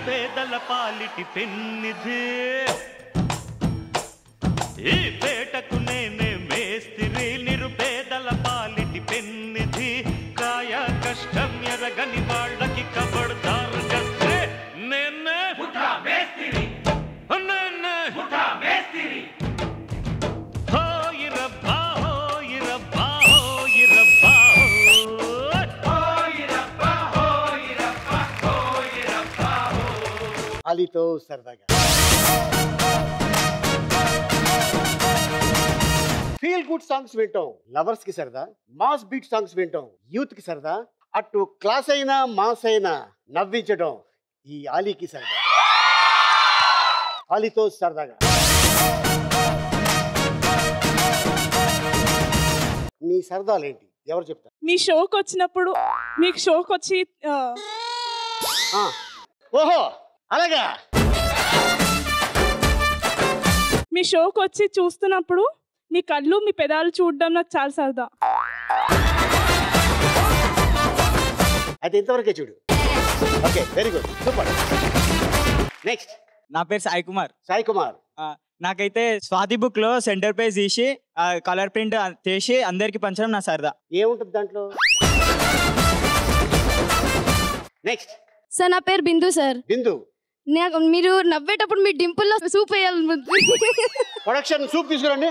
నిరుపేదల పాలిటి పెన్నిధి ఈ పేటకు నేనే మేస్తిరి నిరుపేదల పాలిటి పెన్నిధి కాయ కష్టం ఎరగని వాళ్ళకి కబడతారు గస్తే నేనే నేనే హోయిరబ్బా హోయిరబ్బా హోయిరబ్బా అలీతో సరదాగా ఫీల్ గుడ్ సాంగ్స్ వింటాం లవర్స్ కి సరదా మాస్ బీట్ సాంగ్స్ వింటాం యూత్ కి సరదా అటు క్లాస్ అయినా మాస్ అయినా నవ్వించడం ఈ ఆలీకి సరదా ఆలీతో సరదాగా మీ సరదాలేంటి ఎవరు చెప్తారు మీ షోకి వచ్చినప్పుడు మీకు షోకి వచ్చి ఆ, ఆ, ఓహో అలాగా మీ షోకి వచ్చి చూస్తున్నప్పుడు మీ కళ్ళు మీ పెదాలు చూడడం నాకు చాలా సరదా అయితే ఇంతవరకే చూడు okay very good super next నా పేరు సాయి కుమార్ సాయి కుమార్ ఆ, నాకైతే స్వాతి బుక్ లో సెంటర్ పేజ్ తీసి కలర్ ప్రింట్ చేసి అందరికి పంచడం నా సరదా ఏముంటుంది దాంట్లో నెక్స్ట్ సార్ నా పేరు బిందు సార్ బిందు నాకు మీరు నవ్వేటప్పుడు మీ డింపుల్లో సూప్ వేయాలి ప్రొడక్షన్ సూప్ తీసుకురండి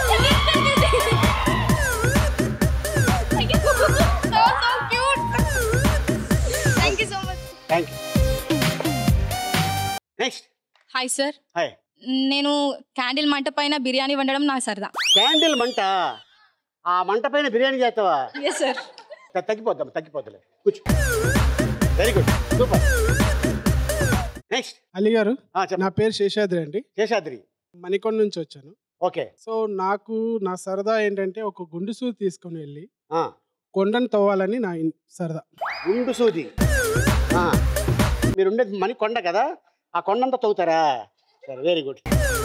thank you so much thank you next hi sir hi నేను క్యాండిల్ మంట పైన బిర్యానీ వండడం నాకు సరదా క్యాండిల్ మంట ఆ మంట పైన బిర్యానీ చేస్తావా ఎస్ సార్ త- తగ్గిపోద్దాం తగ్గిపోద్దులే కూర్చో very good super next Ali garu చెప్పండి. నా పేరు శేషాద్రి అండి శేషాద్రి మణికొండ నుంచి వచ్చాను ఓకే సో నాకు నా సరదా ఏంటంటే ఒక గుండు సూది తీసుకొని వెళ్ళి ఆ. కొండను తవ్వాలని నా ఇన్- సరదా గుండు సూది ఆ. మీరు ఉండేది మణి కొండ కదా ఆ కొండంతా తవ్వుతారా సరే వెరీ గుడ్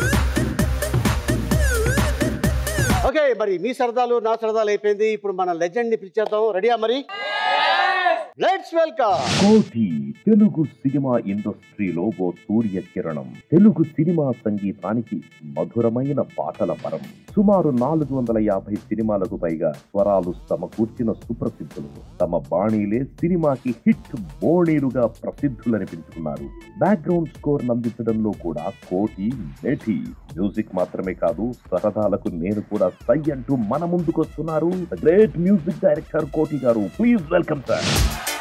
ఓకే మరి మీ సరదాలు నా సరదాలు అయిపోయింది ఇప్పుడు మన లెజెండ్ ని పిలిచేద్దాం రెడీయా మరి లెట్స్ వెల్కమ్ కోటి తెలుగు సినిమా ఇండస్ట్రీలో ఓ సూర్య కిరణం తెలుగు సినిమా సంగీతానికి మధురమైన పాటల పరం సుమారు నాలుగు వందల యాభై సినిమాలకు పైగా స్వరాలు సమకూర్చిన సుప్రసిద్ధులు తమ బాణీలే సినిమాకి హిట్ బోణీలుగా ప్రసిద్ధులనిపించుకున్నారు బ్యాక్గ్రౌండ్ స్కోర్ నందించడంలో కూడా కోటి మేటి మ్యూజిక్ మాత్రమే కాదు సరదాలకు నేను కూడా సై అంటూ మన ముందుకొస్తున్నారు గ్రేట్ మ్యూజిక్ డైరెక్టర్ కోటి గారు ప్లీజ్ వెల్కమ్ సార్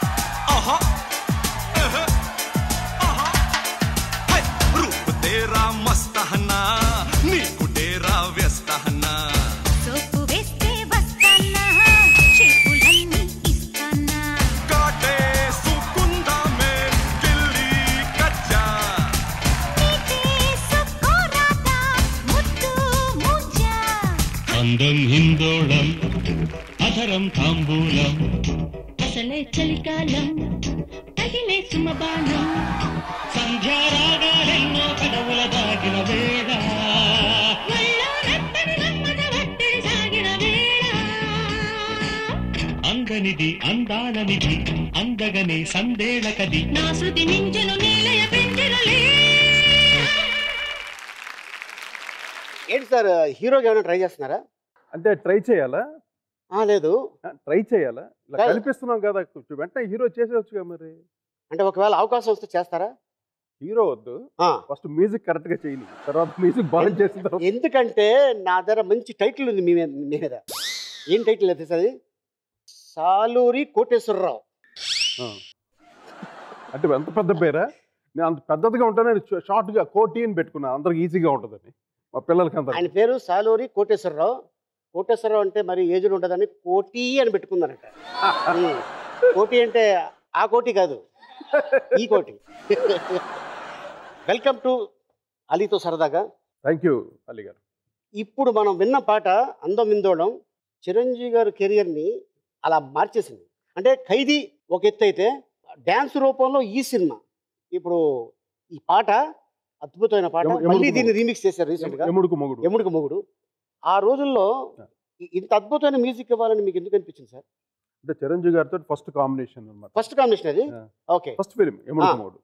रूप तेरा मस्त हना నీకు డేరా వ్యస్త హన్నా సోపు వేస్తే వస్తానా చెప్పులన్నీ ఇస్తానా కాటే సుకుందా మే గిల్లి కజ్జా నీకే సుక్కోరాదా ముద్దు ముజ్జా అందం హిందోళం అధరం తాంబూలం అసలే చలికాలం తగిలే సుమబాణం సంధ్యారాగాలెన్నో కడవుల దాగిన వేళ ఒళ్ళో నత్తని నమ్మద ఒత్తిడి సాగిన వేళ అందనిది అందాలనిది అందగనే సందేళ కది నా శృతి మించెను నీలయ పెంచెనులే ఏంటి సార్ హీరోగా ఏమైనా ట్రై చేస్తున్నారా అంటే ట్రై చేయాలా ఆ, లేదు ట్రై చేయాలా ఇలా కాదు. కల్పిస్తున్నాం కదా కొంచెం వెంటనే హీరో చేసేవచ్చుగా మరి అంటే ఒకవేళ అవకాశం వస్తే చేస్తారా హీరో వద్దు ఆ. ఫస్ట్ మ్యూజిక్ కరెక్ట్ గా చేయాలి తర్వాత మ్యూజిక్ బాగా చేసిన తర్వాత ఎందుకంటే నా దగ్గర మంచి టైటిల్ ఉంది మీ మీద మీ మీద ఏం టైటిల్ అయితే అది సాలూరి కోటేశ్వరరావు ఆ. అంటే ఎంత పెద్ద పేరా నేను అంత పెద్దదిగా ఉంటాను నేను షార్ట్ గా కోటి అని పెట్టుకున్నాను అందరికి ఈజీగా ఉంటుందని మా పిల్లలకి అంత ఆయన పేరు సాలూరి కోటేశ్వరరావు కోటేశ్వరరావు అంటే మరి ఏజ్డ్ ఉంటుందని కోటి అని పెట్టుకున్నారట ఉమ్. కోటి అంటే ఆ కోటి కాదు ఈ కోటి వెల్కమ్ టు అలీతో సరదాగా థ్యాంక్ యూ అలీ గారు ఇప్పుడు మనం విన్న పాట అందం ఇందోళం చిరంజీవి గారి కెరియర్ని అలా మార్చేసింది అంటే ఖైదీ ఒక ఎత్తు అయితే డ్యాన్స్ రూపంలో ఈ సినిమా ఇప్పుడు ఈ పాట అద్భుతమైన పాట ఎము- ఎముడుకు మళ్ళీ దీన్ని మొగుడు. రీమిక్స్ చేశారు రీసెంట్ గా ఎముడుకు మొగుడు. ఎముడుకు మొగుడు ఆ రోజుల్లో ఇ- ఇంత అద్భుతమైన మ్యూజిక్ ఇవ్వాలని మీకు ఎందుకు అనిపించింది సార్ అంటే చిరంజీవి గారితో ఫస్ట్ కాంబినేషన్ అనమాట ఫస్ట్ కాంబినేషన్ అది ఓకే ఫస్ట్ ఫిలిం ఎముడుకు ఆ. మొగుడు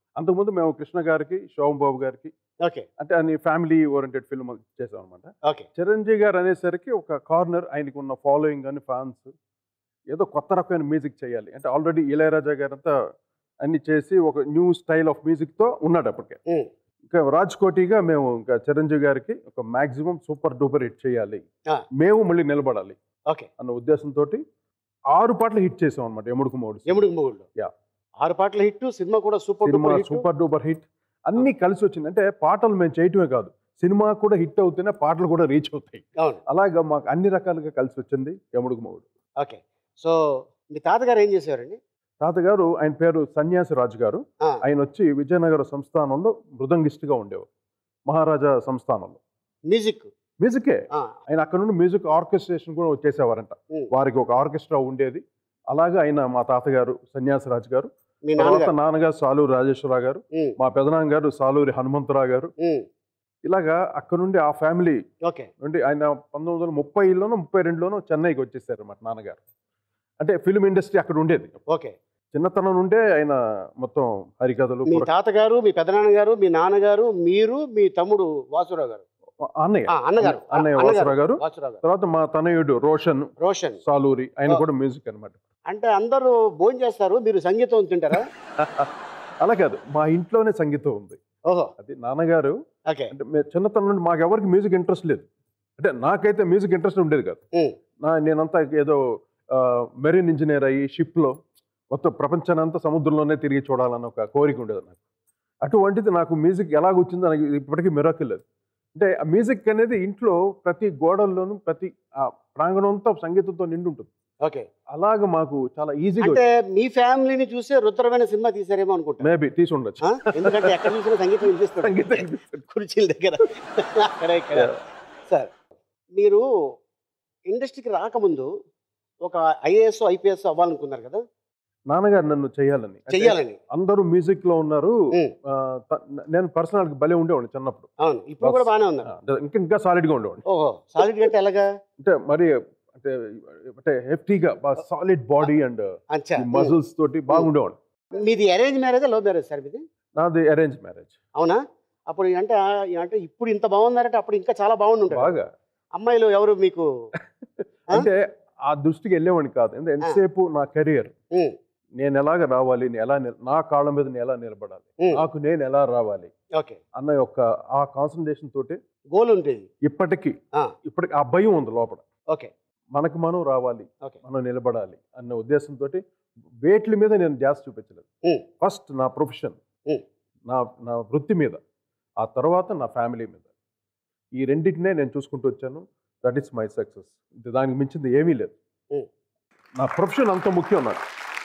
అంతకుముందు మేము కృష్ణ గారికి శోభన్ బాబు గారికి ఓకే అంటే అన్ని ఫ్యామిలీ ఓరియంటెడ్ ఫిల్మ్ చేసాం అనమాట ఓకే చిరంజీవి గారు అనేసరికి ఒక కార్నర్ ఆయనకు ఉన్న ఫాలోయింగ్ అని ఫ్యాన్స్ ఏదో కొత్త రకమైన మ్యూజిక్ చేయాలి అంటే ఆల్రెడీ ఇళయరాజా గారు అంతా అన్ని చేసి ఒక న్యూ స్టైల్ ఆఫ్ మ్యూజిక్తో ఉన్నాడు అప్పటికే ఉమ్, ఇంకా రాజ్ కోటిగా మేము ఇంకా చిరంజీవి గారికి ఒక మాక్సిమం సూపర్ డూపర్ హిట్ చేయాలి ఆ. మేము మళ్ళీ నిలబడాలి ఓకే అన్న ఉద్దేశంతో ఆరు పాటలు హిట్ చేసాం అనమాట ఎముడుకు మూడు ఎముడికి మొగుళ్ళు Yeah. ఆరు పాటల హిట్ సినిమా కూడా సూపర్ సినిమా duper hit super duper hit అన్ని కలిసి వచ్చింది అంటే పాటలు మేము చేయటమే కాదు సినిమా కూడా హిట్ అవుతేనే పాటలు కూడా రీచ్ అవుతాయి అవును అలాగా మాకు అన్ని రకాలుగా కలిసి వచ్చింది యముడుకు మౌడు ఓకే సో మీ తాతగారు ఏం చేసేవారండి తాతగారు ఆయన పేరు సన్యాసి రాజు గారు ఆ, ఆయన వచ్చి విజయనగర సంస్థానంలో మృదంగిస్ట్గా ఉండేవారు మహారాజా సంస్థానంలో మ్యూజిక్ మ్యూజికే ఆ, ఆయన అక్కడ నుండి మ్యూజిక్ ఆర్కెస్ట్రేషన్ కూడా చేసేవారంట ఉమ్, వారికి ఒక ఆర్కెస్ట్రా ఉండేది అలాగా ఆయన మా తాతగారు సన్యాసిరాజు గారు మీ తర్వాత నాన్నగారు నాన్నగారు సాలూరు రాజేశ్వరరావు గారు ఉమ్, మా పెదనాన్న గారు సాలూరి హనుమంతరావు గారు ఉమ్, ఇలాగా అక్కడ నుండి ఆ ఫ్యామిలీ ఓకే నుండి ఆయన పంతొమ్మిది వందల ముప్పైలోనో ముప్పై రెండులోనో చెన్నైకి వచ్చేసారు అన్నమాట నాన్నగారు అంటే ఫిల్మ్ ఇండస్ట్రీ అక్కడ ఉండేది ఓకే చిన్నతనం నుండే ఆయన మొత్తం హరికథలు మీ పుర- తాతగారు మీ పెదనాన్నగారు మీ నాన్నగారు మీరు మీ తమ్ముడు వాసురావు గారు అన్నయ్య ఆ, అన్నగారు ఆ, అన్నయ్య అన్నగారు. వాసురావు గారు వాసురావు గారు తర్వాత మా తనయుడు రోషన్ రోషన్ సాలూరి ఆయన ఆ. కూడా మ్యూజిక్ అన్నమాట అంటే అందరూ భోజనం చేస్తారు మీరు సంగీతం తింటారా అలా కాదు మా ఇంట్లోనే సంగీతం ఉంది ఓహో అది నాన్నగారు ఓకే అంటే మే- చిన్నతనం నుండి మాకు ఎవరికి మ్యూజిక్ ఇంట్రెస్ట్ లేదు అంటే నాకైతే మ్యూజిక్ ఇంట్రెస్ట్ ఉండేది కాదు ఉమ్, నా నేనంతా ఏదో మెరీన్ ఇంజనీర్ అయ్యి షిప్లో మొత్తం ప్రపంచాన్ని అంతా సముద్రంలోనే తిరిగి చూడాలన్న ఒక కోరిక ఉండేది నాకు అటువంటిది నాకు మ్యూజిక్ ఎలాగ వచ్చిందో నాకు ఇప్పటికీ మిరాకిల్ లేదు అంటే ఆ మ్యూజిక్ అనేది ఇంట్లో ప్రతి గోడల్లోనూ ప్రతి ఆ ప్రాంగణం అంతా సంగీతంతో నిండి ఉంటుంది ఓకే అలాగ మాకు చాలా ఈజీగా అంటే మీ ఫ్యామిలీని చూసే రుద్రమైన సినిమా తీసారేమో అనుకుంటా మేబీ తీసి ఉండొచ్చు ఆ? ఎందుకంటే ఎక్కడ చూసినా సంగీతం వినిపిస్తుంది సంగీతం వినిపిస్తుంది. కుర్చీల దగ్గర అక్కడ ఇక్కడ సార్ మీరు ఇండస్ట్రీకి రాకముందు ఒక ఐఏఎస్ ఐపీఎస్ అవ్వాలనుకున్నారు కదా నాన్నగారు నన్ను చేయాలని అంటే చెయ్యాలని అందరూ మ్యూజిక్ లో ఉన్నారు ఉమ్, ఆ, త- నేను పర్సనల్ భలే ఉండేవాడిని చిన్నప్పుడు అవును ఇప్పుడు కూడా బాగానే ఉన్నారు ఆ, ఇంకా ఇంకా సాలిడ్ గా ఉండేవాడిని ఓహో సాలిడ్ అంటే ఎలాగా అంటే మరి అంటే అంటే హెఫ్టీగా బాగా సాలిడ్ బాడీ అండ్ అచ్చా మజిల్స్ తోటి బాగుండేవాడు మీది arrange marriage love marriage sir మీది నాది అరేంజ్ మ్యారేజ్ అవునా అప్పుడు అంటే ఆ, అంటే ఇప్పుడు ఇంత బాగున్నారంటే అప్పుడు ఇంకా చాలా బాగుండి ఉంటారు బాగా అమ్మాయిలు ఎవరు మీకు ఆ? అంటే ఆ దృష్టికి వెళ్ళేవాడిని కాదు ఎందుకంటే ఎంతసేపు నా కెరియర్ ఉమ్, నేను ఎలాగ రావాలి నేను ఎలా నిల- నా కాళ్ళ మీద నేను ఎలా నిలబడాలి ఉమ్, నాకు నేను ఎలా రావాలి ఓకే అన్న యొక్క ఆ కాన్సన్ట్రేషన్ తోటి గోల్ ఉంటుంది ఇప్పటికీ ఆ, ఇప్పటికి ఆ భయం ఉంది లోపల ఓకే మనకు మనం రావాలి ఓకే మనం నిలబడాలి అన్న ఉద్దేశంతో వేట్ల మీద నేను ధ్యాస చూపించలేదు ఉమ్, ఫస్ట్ నా ప్రొఫెషన్ ఉమ్. నా నా వృత్తి మీద ఆ తర్వాత నా ఫ్యామిలీ మీద ఈ రెండింటినే నేను చూసుకుంటూ వచ్చాను దట్ ఈస్ మై సక్సెస్ దానికి మించింది ఏమీ లేదు ఉమ్. నా ప్రొఫెషన్ అంత ముఖ్యం నాకు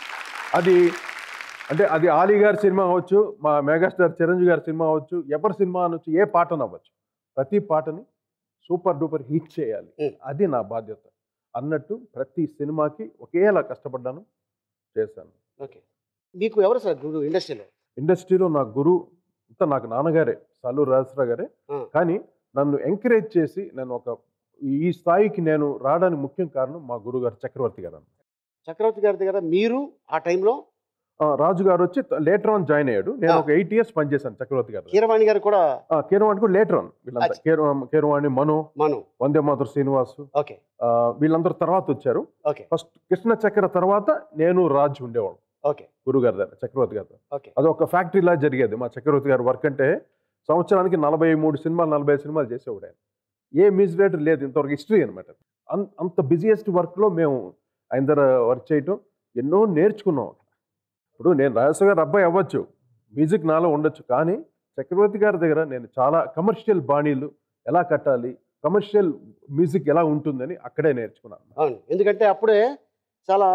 అది అంటే అది ఆలీ గారి సినిమా అవ్వచ్చు మా మెగాస్టార్ చిరంజీవి గారి సినిమా అవ్వచ్చు ఎవరి సినిమా అనొచ్చు ఏ పాటను అవ్వచ్చు ప్రతి పాటని సూపర్ డూపర్ హిట్ చేయాలి ఉమ్. అది నా బాధ్యత అన్నట్టు ప్రతి సినిమాకి ఒకేలా కష్టపడ్డాను చేశాను ఓకే మీకు ఎవరు సార్ గురు ఇండస్ట్రీలో ఇండస్ట్రీలో నా గురువు అంతా నాకు నాన్నగారే సాలూరు రాజేశ్వరరావు గారే ఆ. కానీ నన్ను ఎంకరేజ్ చేసి నేను ఒక ఈ స్థాయికి నేను రావడానికి ముఖ్యం కారణం మా గురుగారు చక్రవర్తి గారు అన్నమాట. చక్రవర్తి గారి దగ్గర మీరు ఆ టైంలో ఆ, రాజు గారు వచ్చి లేటర్ ఆన్ జాయిన్ అయ్యాడు నేను ఆ. ఒక ఎయిట్ ఇయర్స్ పనిచేశాను చక్రవర్తి గారు కీరవాణి గారు కూడా కీరవాణి కూడా లేటర్ ఆన్ వీళ్ళంతా అచ్చా. కీరవా- కీరవాణి మను మను వందే మాతృ శ్రీనివాసు ఓకే ఆ, వీళ్ళందరూ తర్వాత వచ్చారు ఓకే ఫస్ట్ కృష్ణ చక్ర తర్వాత నేను రాజు ఉండేవాడు ఓకే గురుగారి దగ్గర చక్రవర్తి గారి దగ్గర ఓకే అది ఒక ఫ్యాక్టరీలా జరిగేది మా చక్రవర్తి గారి వర్క్ అంటే సంవత్సరానికి నలభై మూడు సినిమాలు నలభై సినిమాలు చేసేవాడు ఆయన ఏ మ్యూజిక్ డైరెక్టర్ లేదు ఇంతవరకు హిస్టరీ అనమాట అన్- అంత బిజియెస్ట్ వర్క్లో మేము ఆయన దగ్గర వర్క్ చేయటం ఎన్నో నేర్చుకున్నాం ఇప్పుడు నేను రాజేశ్వర గారు అబ్బాయి అవ్వచ్చు మ్యూజిక్ నాలో ఉండొచ్చు కానీ చక్రవర్తి గారి దగ్గర నేను చాలా కమర్షియల్ బాణీలు ఎలా కట్టాలి కమర్షియల్ మ్యూజిక్ ఎలా ఉంటుందని అక్కడే నేర్చుకున్నాను అవును ఎందుకంటే అప్పుడే చాలా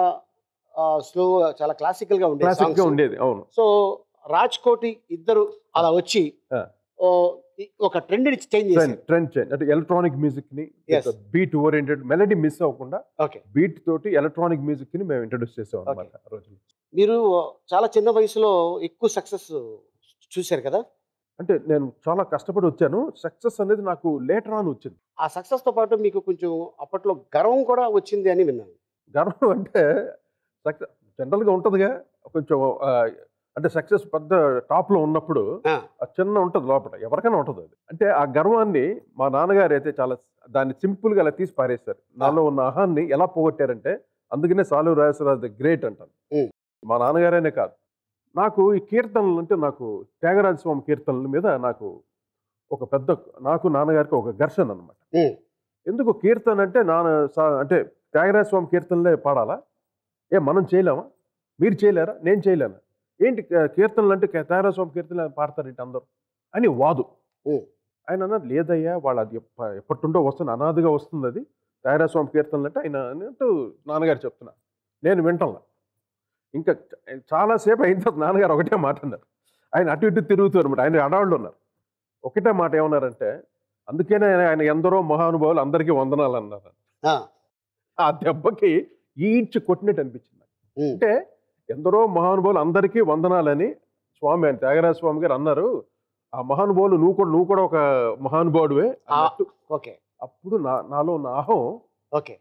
స్లో చాలా క్లాసికల్ గా ఉండేది క్లాసిక్గా songs. ఉండేది అవును సో రాజ్ కోటి ఇద్దరు అలా వచ్చి ఆ. ఓ, ఈ- ఒక ట్రెండ్ చేంజ్ ట్రెండ్ చేశారు ట్రెండ్ చేంజ్ అంటే ఎలక్ట్రానిక్ మ్యూజిక్ ని Yes. Beat oriented melody miss అవ్వకుండా ఓకే బీట్ తోటి ఎలక్ట్రానిక్ మ్యూజిక్ ని మేము ఇంట్రడ్యూస్ చేసాం అనమాట ఆ రోజు మీరు చాలా చిన్న వయసులో ఎక్కువ సక్సెస్ చూశారు కదా అంటే నేను చాలా కష్టపడి వచ్చాను సక్సెస్ అనేది నాకు లేటర్ ఆన్ వచ్చింది ఆ సక్సెస్ తో పాటు మీకు కొంచెం అప్పట్లో గర్వం కూడా వచ్చింది అని విన్నాను గర్వం అంటే సక్సెస్ జనరల్గా ఉంటుందిగా కొంచెం ఆ, అంటే సక్సెస్ పెద్ద టాప్లో ఉన్నప్పుడు ఆ, ఆ చిన్న ఉంటుంది లోపల ఎవరికైనా ఉంటుంది అది అంటే ఆ గర్వాన్ని మా నాన్నగారు అయితే చాలా దాన్ని సింపుల్గా అలా తీసి పారేస్తారు నాలో ఉన్న అహాన్ని ఎలా పోగొట్టారంటే అందుకనే సాలు రాజేశ్వరరాజు ద గ్రేట్ అంటాను ఉం. మా నాన్నగారేనే కాదు నాకు ఈ కీర్తనలు అంటే నాకు త్యాగరాజ స్వామి కీర్తనల మీద నాకు ఒక పెద్ద నాకు నాన్నగారికి ఒక ఘర్షణ అనమాట ఉం. ఎందుకు కీర్తన అంటే నాన్న సా- అంటే త్యాగరాజ స్వామి కీర్తనలే పాడాలా ఏ మనం చేయలేమా మీరు చేయలేరా నేను చేయలేను ఏంటి క- కీర్తనలు అంటే క- త్యాగరాజ స్వామి కీర్తనలు పాడతారేంటి అందరూ అని వాదు ఉం. ఆయన అన్నారు లేదయ్యా వాళ్ళు అది ఎప్ప- ఎప్పటి వస్తుంది అనాదిగా వస్తుంది అది త్యాగరాజ స్వామి కీర్తనలు అంటే ఆయన అన్నట్టు నాన్నగారు చెప్తున్నా నేను వింటంలా ఇంకా చ- చాలాసేపు అయిన తర్వాత నాన్నగారు ఒకటే మాట అన్నారు ఆయన అటు ఇటు తిరుగుతూ అనమాట ఆయన అడవాళ్ళు ఉన్నారు ఒకటే మాట ఏమన్నారంటే అందుకనే ఆయన ఎందరో మహానుభావులు అందరికీ వందనాలు అన్నారు ఆ, ఆ దెబ్బకి ఈడ్చి కొట్టినట్టు అనిపించింది నాకు. ఉం. అంటే ఎందరో మహానుభావులు అందరికీ వందనాలని స్వామి ఆయన త్యాగరాజ స్వామి గారు అన్నారు ఆ మహానుభావులు నువ్వు కూడా నువ్వు కూడా ఒక మహానుభావుడివే ఆ, అన్నట్టు ఓకే అప్పుడు నా నాలో ఉన్న అహం ఓకే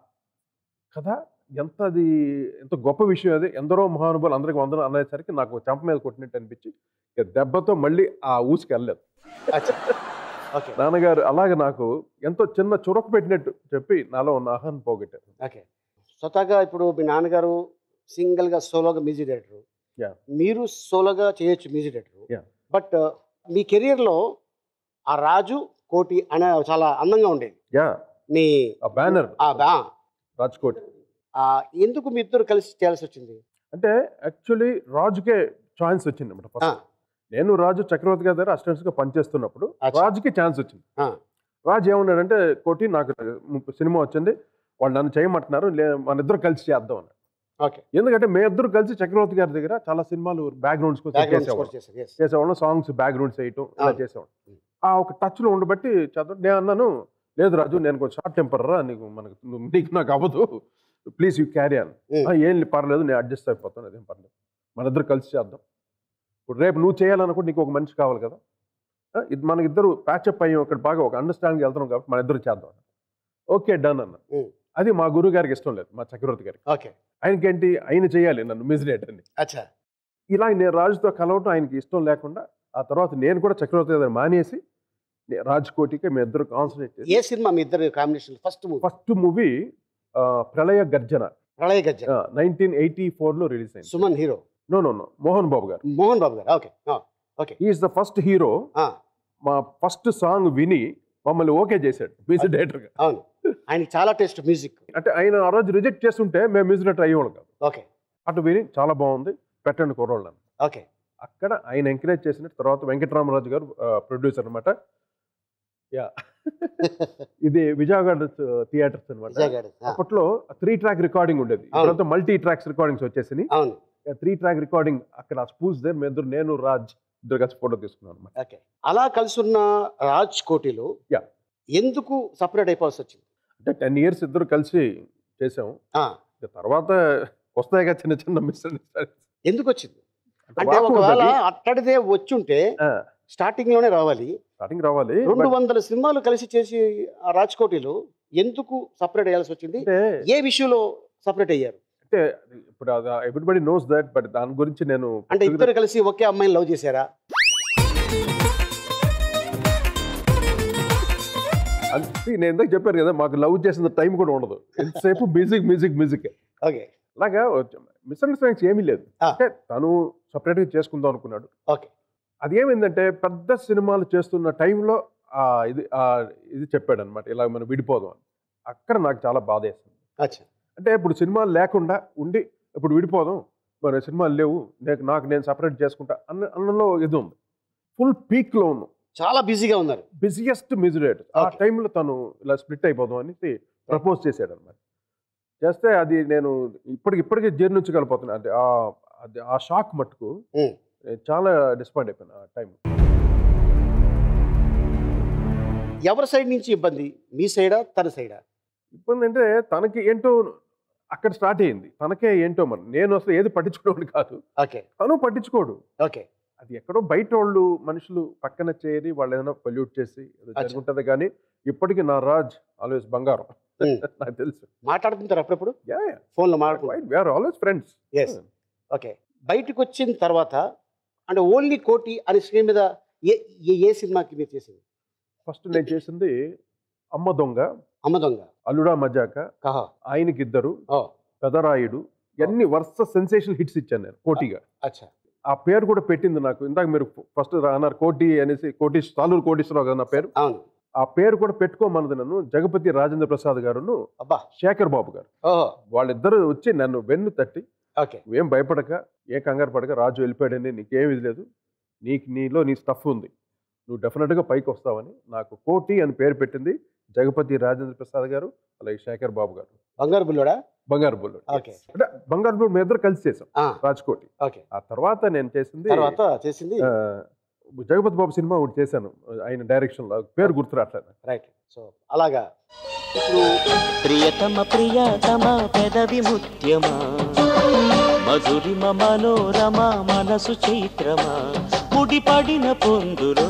కదా ఎంత అది ఎంత గొప్ప విషయం అది ఎందరో మహానుభావులు అందరికీ వందనం అనేసరికి నాకు చెంప మీద కొట్టినట్టు అనిపించి ఇక దెబ్బతో మళ్ళీ ఆ ఊసికి వెళ్ళలేదు అచ్చా ఓకే నాన్నగారు అలాగే నాకు ఎంతో చిన్న చురక పెట్టినట్టు చెప్పి నాలో ఉన్న అహాన్ని పోగొట్టారు ఓకే స్వతహాగా ఇప్పుడు మీ నాన్నగారు సింగిల్గా సోలోగా మ్యూజిక్ డైరెక్టర్ Yeah. మీరు సోలోగా చేయొచ్చు మ్యూజిక్ డైరెక్టర్ Yeah. బట్ మీ కెరియర్లో ఆ రాజు కోటి అనే చాలా అందంగా ఉండేది యా మీ ఆ బ్యానర్ ఆ బా రాజ్కోట్ ఆ, ఎందుకు మీ ఇద్దరు కలిసి చేయాల్సి వచ్చింది అంటే యాక్చువల్లీ రాజుకే ఛాన్స్ వచ్చింది అనమాట ఆ, ఫస్ట్ నేను రాజు చక్రవర్తి గారి దగ్గర అసిస్టెంట్స్ గా పనిచేస్తున్నప్పుడు అచ్చా. రాజుకి ఛాన్స్ వచ్చింది ఆ. రాజు ఏమన్నాడంటే కోటి నాకు సినిమా వచ్చింది వాళ్ళు నన్ను చేయమంటున్నారు లే మన ఇద్దరు కలిసి చేద్దాం అన్నాడు ఓకే ఎందుకంటే మేము ఇద్దరు కలిసి చక్రవర్తి గారి దగ్గర చాలా సినిమాలు బ్యాక్గ్రౌండ్స్ కోసం బ్యాక్గ్రౌండ్ చేసేవాళ్ళం స్కోర్ చేశారు yes. చేసేవాళ్ళం సాంగ్స్ బ్యాక్గ్రౌండ్స్ వేయటం ఇలా ఆ. చేసేవాళ్ళం ఆ ఒక టచ్లో ఉండబట్టి చదువు నేను అన్నాను లేదు రాజు నేను కొంచెం షార్ట్ టెంపర్ రా నీకు మనకు నువ్వు- నీకు నాకు అవ్వదు ప్లీజ్ యూ క్యారీ అని ఉం. ఆ, ఏం లే- పర్లేదు నేను అడ్జస్ట్ అయిపోతాను అదేం పర్లేదు మన ఇద్దరు కలిసి చేద్దాం ఇప్పుడు రేపు నువ్వు చేయాలనుకుంటే నీకు ఒక మనిషి కావాలి కదా ఆ, ఇది మన ఇద్దరు ప్యాచప్ అయ్యి ఒకటి బాగా ఒక అండర్స్టాండింగ్ వెళ్తున్నాం కాబట్టి మన ఇద్దరు చేద్దాం అన్న ఓకే డన్ అన్న ఉం. అది మా గురువు గారికి ఇష్టం లేదు మా చక్రవర్తి గారికి ఓకే ఆయనకేంటి ఆయన చేయాలి నన్ను మిజినేటర్ అని అచ్చా ఇలా నేను రాజుతో కలవటం ఆయనకి ఇష్టం లేకుండా ఆ తర్వాత నేను కూడా చక్రవర్తి గారు మానేసి నే- రాజ్ కోటికి మేము ఇద్దరు కాన్సన్ట్రేట్ చేసి ఏ సినిమా మీ ఇద్దరు combination first movie first movie Pralaya Garjana Pralaya గజ్జ నైన్టీన్ ఎయిటీ ఫోర్లో రిలీజ్ అయింది Suman hero no no no Mohan Babu garu Mohan Babu garu okay okay is the first hero ఆ, మా ఫస్ట్ సాంగ్ విని మమ్మల్ని ఓకే చేశాడు మ్యూజిక్ డైరెక్టర్గా అవును ఆయనకి చాలా టేస్ట్ మ్యూజిక్ అంటే ఆయన ఆ రోజు రిజెక్ట్ చేస్తుంటే మేము మ్యూజిక్ డైరెక్టర్ అయ్యేవాళ్ళం కాదు ఓకే అటు విని చాలా బాగుంది పెట్టండి కుర్రోళ్ళు అని ఓకే అక్కడ ఆయన ఎంకరేజ్ చేసిన తర్వాత వెంకటరామరాజు గారు ప్రొడ్యూసర్ అనమాట యా ఇది విజయవాడ థియేటర్స్ అనమాట విజయ్ గారు ఆ, అప్పట్లో త్రీ ట్రాక్ రికార్డింగ్ ఉండేది ఇప్పుడంతా మల్టీ ట్రాక్స్ రికార్డింగ్స్ వచ్చేసి అవును త్రీ ట్రాక్ రికార్డింగ్ అక్కడ స్పూస్ దగ్గర మేము ఇద్దరు నేను రాజ్ ఇద్దరు కలిసి ఫోటో తీసుకున్నాం అనమాట ఓకే అలా కలిసి ఉన్న రాజ్ కోటిలో Yeah. ఎందుకు సపరేట్ అయిపోవాల్సి వచ్చింది అంటే టెన్ ఇయర్స్ ఇద్దరు కలిసి చేసాం ఆ, ఇక తర్వాత వస్తాయిగా చిన్న చిన్న మిస్ ఎందుకు వచ్చింది అంటే ఒకవేళ అట్టడిదే వచ్చుంటే స్టార్టింగ్ లోనే రావాలి స్టార్టింగ్ రావాలి రెండు but వందల సినిమాలు కలిసి చేసి ఆ రాజ్ కోటిలో ఎందుకు సపరేట్ అయ్యాల్సి వచ్చింది అంటే ఏ విషయంలో సపరేట్ అయ్యారు అంటే ఇప్పుడు ఎవ్రీబడి నోస్ దట్ బట్ దాని గురించి నేను అంటే ఇద్దరు కలిసి ఒకే అమ్మాయిని లవ్ చేశారా అంటే నేను ఎందుకు చెప్పాను కదా మాకు లవ్ చేసిన టైం కూడా ఉండదు ఎంతసేపు మ్యూజిక్ మ్యూజిక్ మ్యూజిక్ ఓకే అలాగా మిస్అండర్స్టాండింగ్స్ ఏమీ లేదు ఆ. అంటే తను సపరేట్గా చేసుకుందాం అనుకున్నాడు ఓకే అది ఏమైందంటే పెద్ద సినిమాలు చేస్తున్న టైంలో ఆ ఇది ఆ ఇది చెప్పాడు అనమాట ఇలా మనం విడిపోదాం అని అక్కడ నాకు చాలా బాధ వేసింది అచ్చా అంటే ఇప్పుడు సినిమాలు లేకుండా ఉండి ఇప్పుడు విడిపోదాం మరి సినిమాలు లేవు నాకు నాకు నేను సపరేట్ చేసుకుంటా అన్న అన్నలో ఇది ఉంది ఫుల్ పీక్లో ఉన్నాం చాలా బిజీగా ఉన్నారు బిజియెస్ట్ మ్యూజిక్ ఆ Okay. టైంలో తను ఇలా స్ప్లిట్ అయిపోదాం అనేసి ప్రపోజ్ చేశాడు అనమాట చేస్తే అది నేను ఇప్పటికి ఇప్పటికే జీర్ణించగలిపోతున్నా అంటే ఆ అది ఆ షాక్ మట్టుకు Hmm. నేను చాలా డిసప్పాయింట్ అయిపోయాను ఆ టైం ఎవరి సైడ్ నుంచి ఇబ్బంది మీ సైడా తన సైడా ఇబ్బంది అంటే తనకి ఏంటో అక్కడ స్టార్ట్ అయ్యింది తనకే ఏంటో మరి నేను అసలు ఏది పట్టించుకోవడం కాదు ఓకే తను పట్టించుకోడు ఓకే అది ఎక్కడో బయట వాళ్ళు మనుషులు పక్కన చేరి వాళ్ళు ఏదైనా పొల్యూట్ చేసి ఏదో అచ్చా. జరుగుంటుంది కానీ ఇప్పటికీ నా రాజ్ ఆల్వేస్ బంగారం Hmm. నాకు తెలుసు మాట్లాడుతుంటారు అప్పుడప్పుడు యా ఫోన్లో మాట్లాడుకుంటారు we are always friends yes okay బయటకు వచ్చిన తర్వాత అంటే ఓన్లీ కోటి అనే స్క్రీన్ మీద ఏ ఏ- ఏ సినిమాకి మీరు చేసింది ఫస్ట్ నేను చేసింది అమ్మ దొంగ అమ్మ దొంగ అల్లుడా మజాక కహా ఆయనకిద్దరు ఓ పెదరాయుడు ఇవన్నీ వరుస సెన్సేషన్ హిట్స్ ఇచ్చాను నేను కోటిగా అచ్చా ఆ పేరు కూడా పెట్టింది నాకు ఇందాక మీరు ఫస్ట్ అన్నారు కోటి అనేసి కోటి సాలూరు కోటేశ్వరరావు కదా నా పేరు అవును ఆ పేరు కూడా పెట్టుకోమన్నది నన్ను జగపతి రాజేంద్ర ప్రసాద్ గారును అబ్బా శేఖర్ బాబు గారు ఓహో వాళ్ళిద్దరూ వచ్చి నన్ను వెన్ను తట్టి ఓకే నువ్వేం భయపడక ఏ కంగారు పడక రాజు వెళ్ళిపోయాడని నీకేం ఇది లేదు నీకు నీలో నీ స్టఫ్ ఉంది నువ్వు డెఫినెట్గా పైకి వస్తావని నాకు కోటి అని పేరు పెట్టింది జగపతి రాజేంద్ర ప్రసాద్ గారు అలాగే శేఖర్ బాబు గారు బంగారు బుల్లోడా బంగారు బుల్లుడు ఓకే అంటే బంగారు బుల్లుడు మీ ఇద్దరు కలిసి చేసాం ఆ, రాజ్కోటి ఓకే ఆ తర్వాత నేను చేసింది తర్వాత చేసింది ఆ, జగపతి బాబు సినిమా ఒకటి చేశాను ఆయన డైరెక్షన్లో పేరు గుర్తు రావట్లేదు రైట్ సో అలాగా ఇప్పుడు ప్రియతమ ప్రియతమ పెదవి ముత్యమా మధురిమ మనోరమ మనసు చైత్రమా ముడిపడిన పొందులో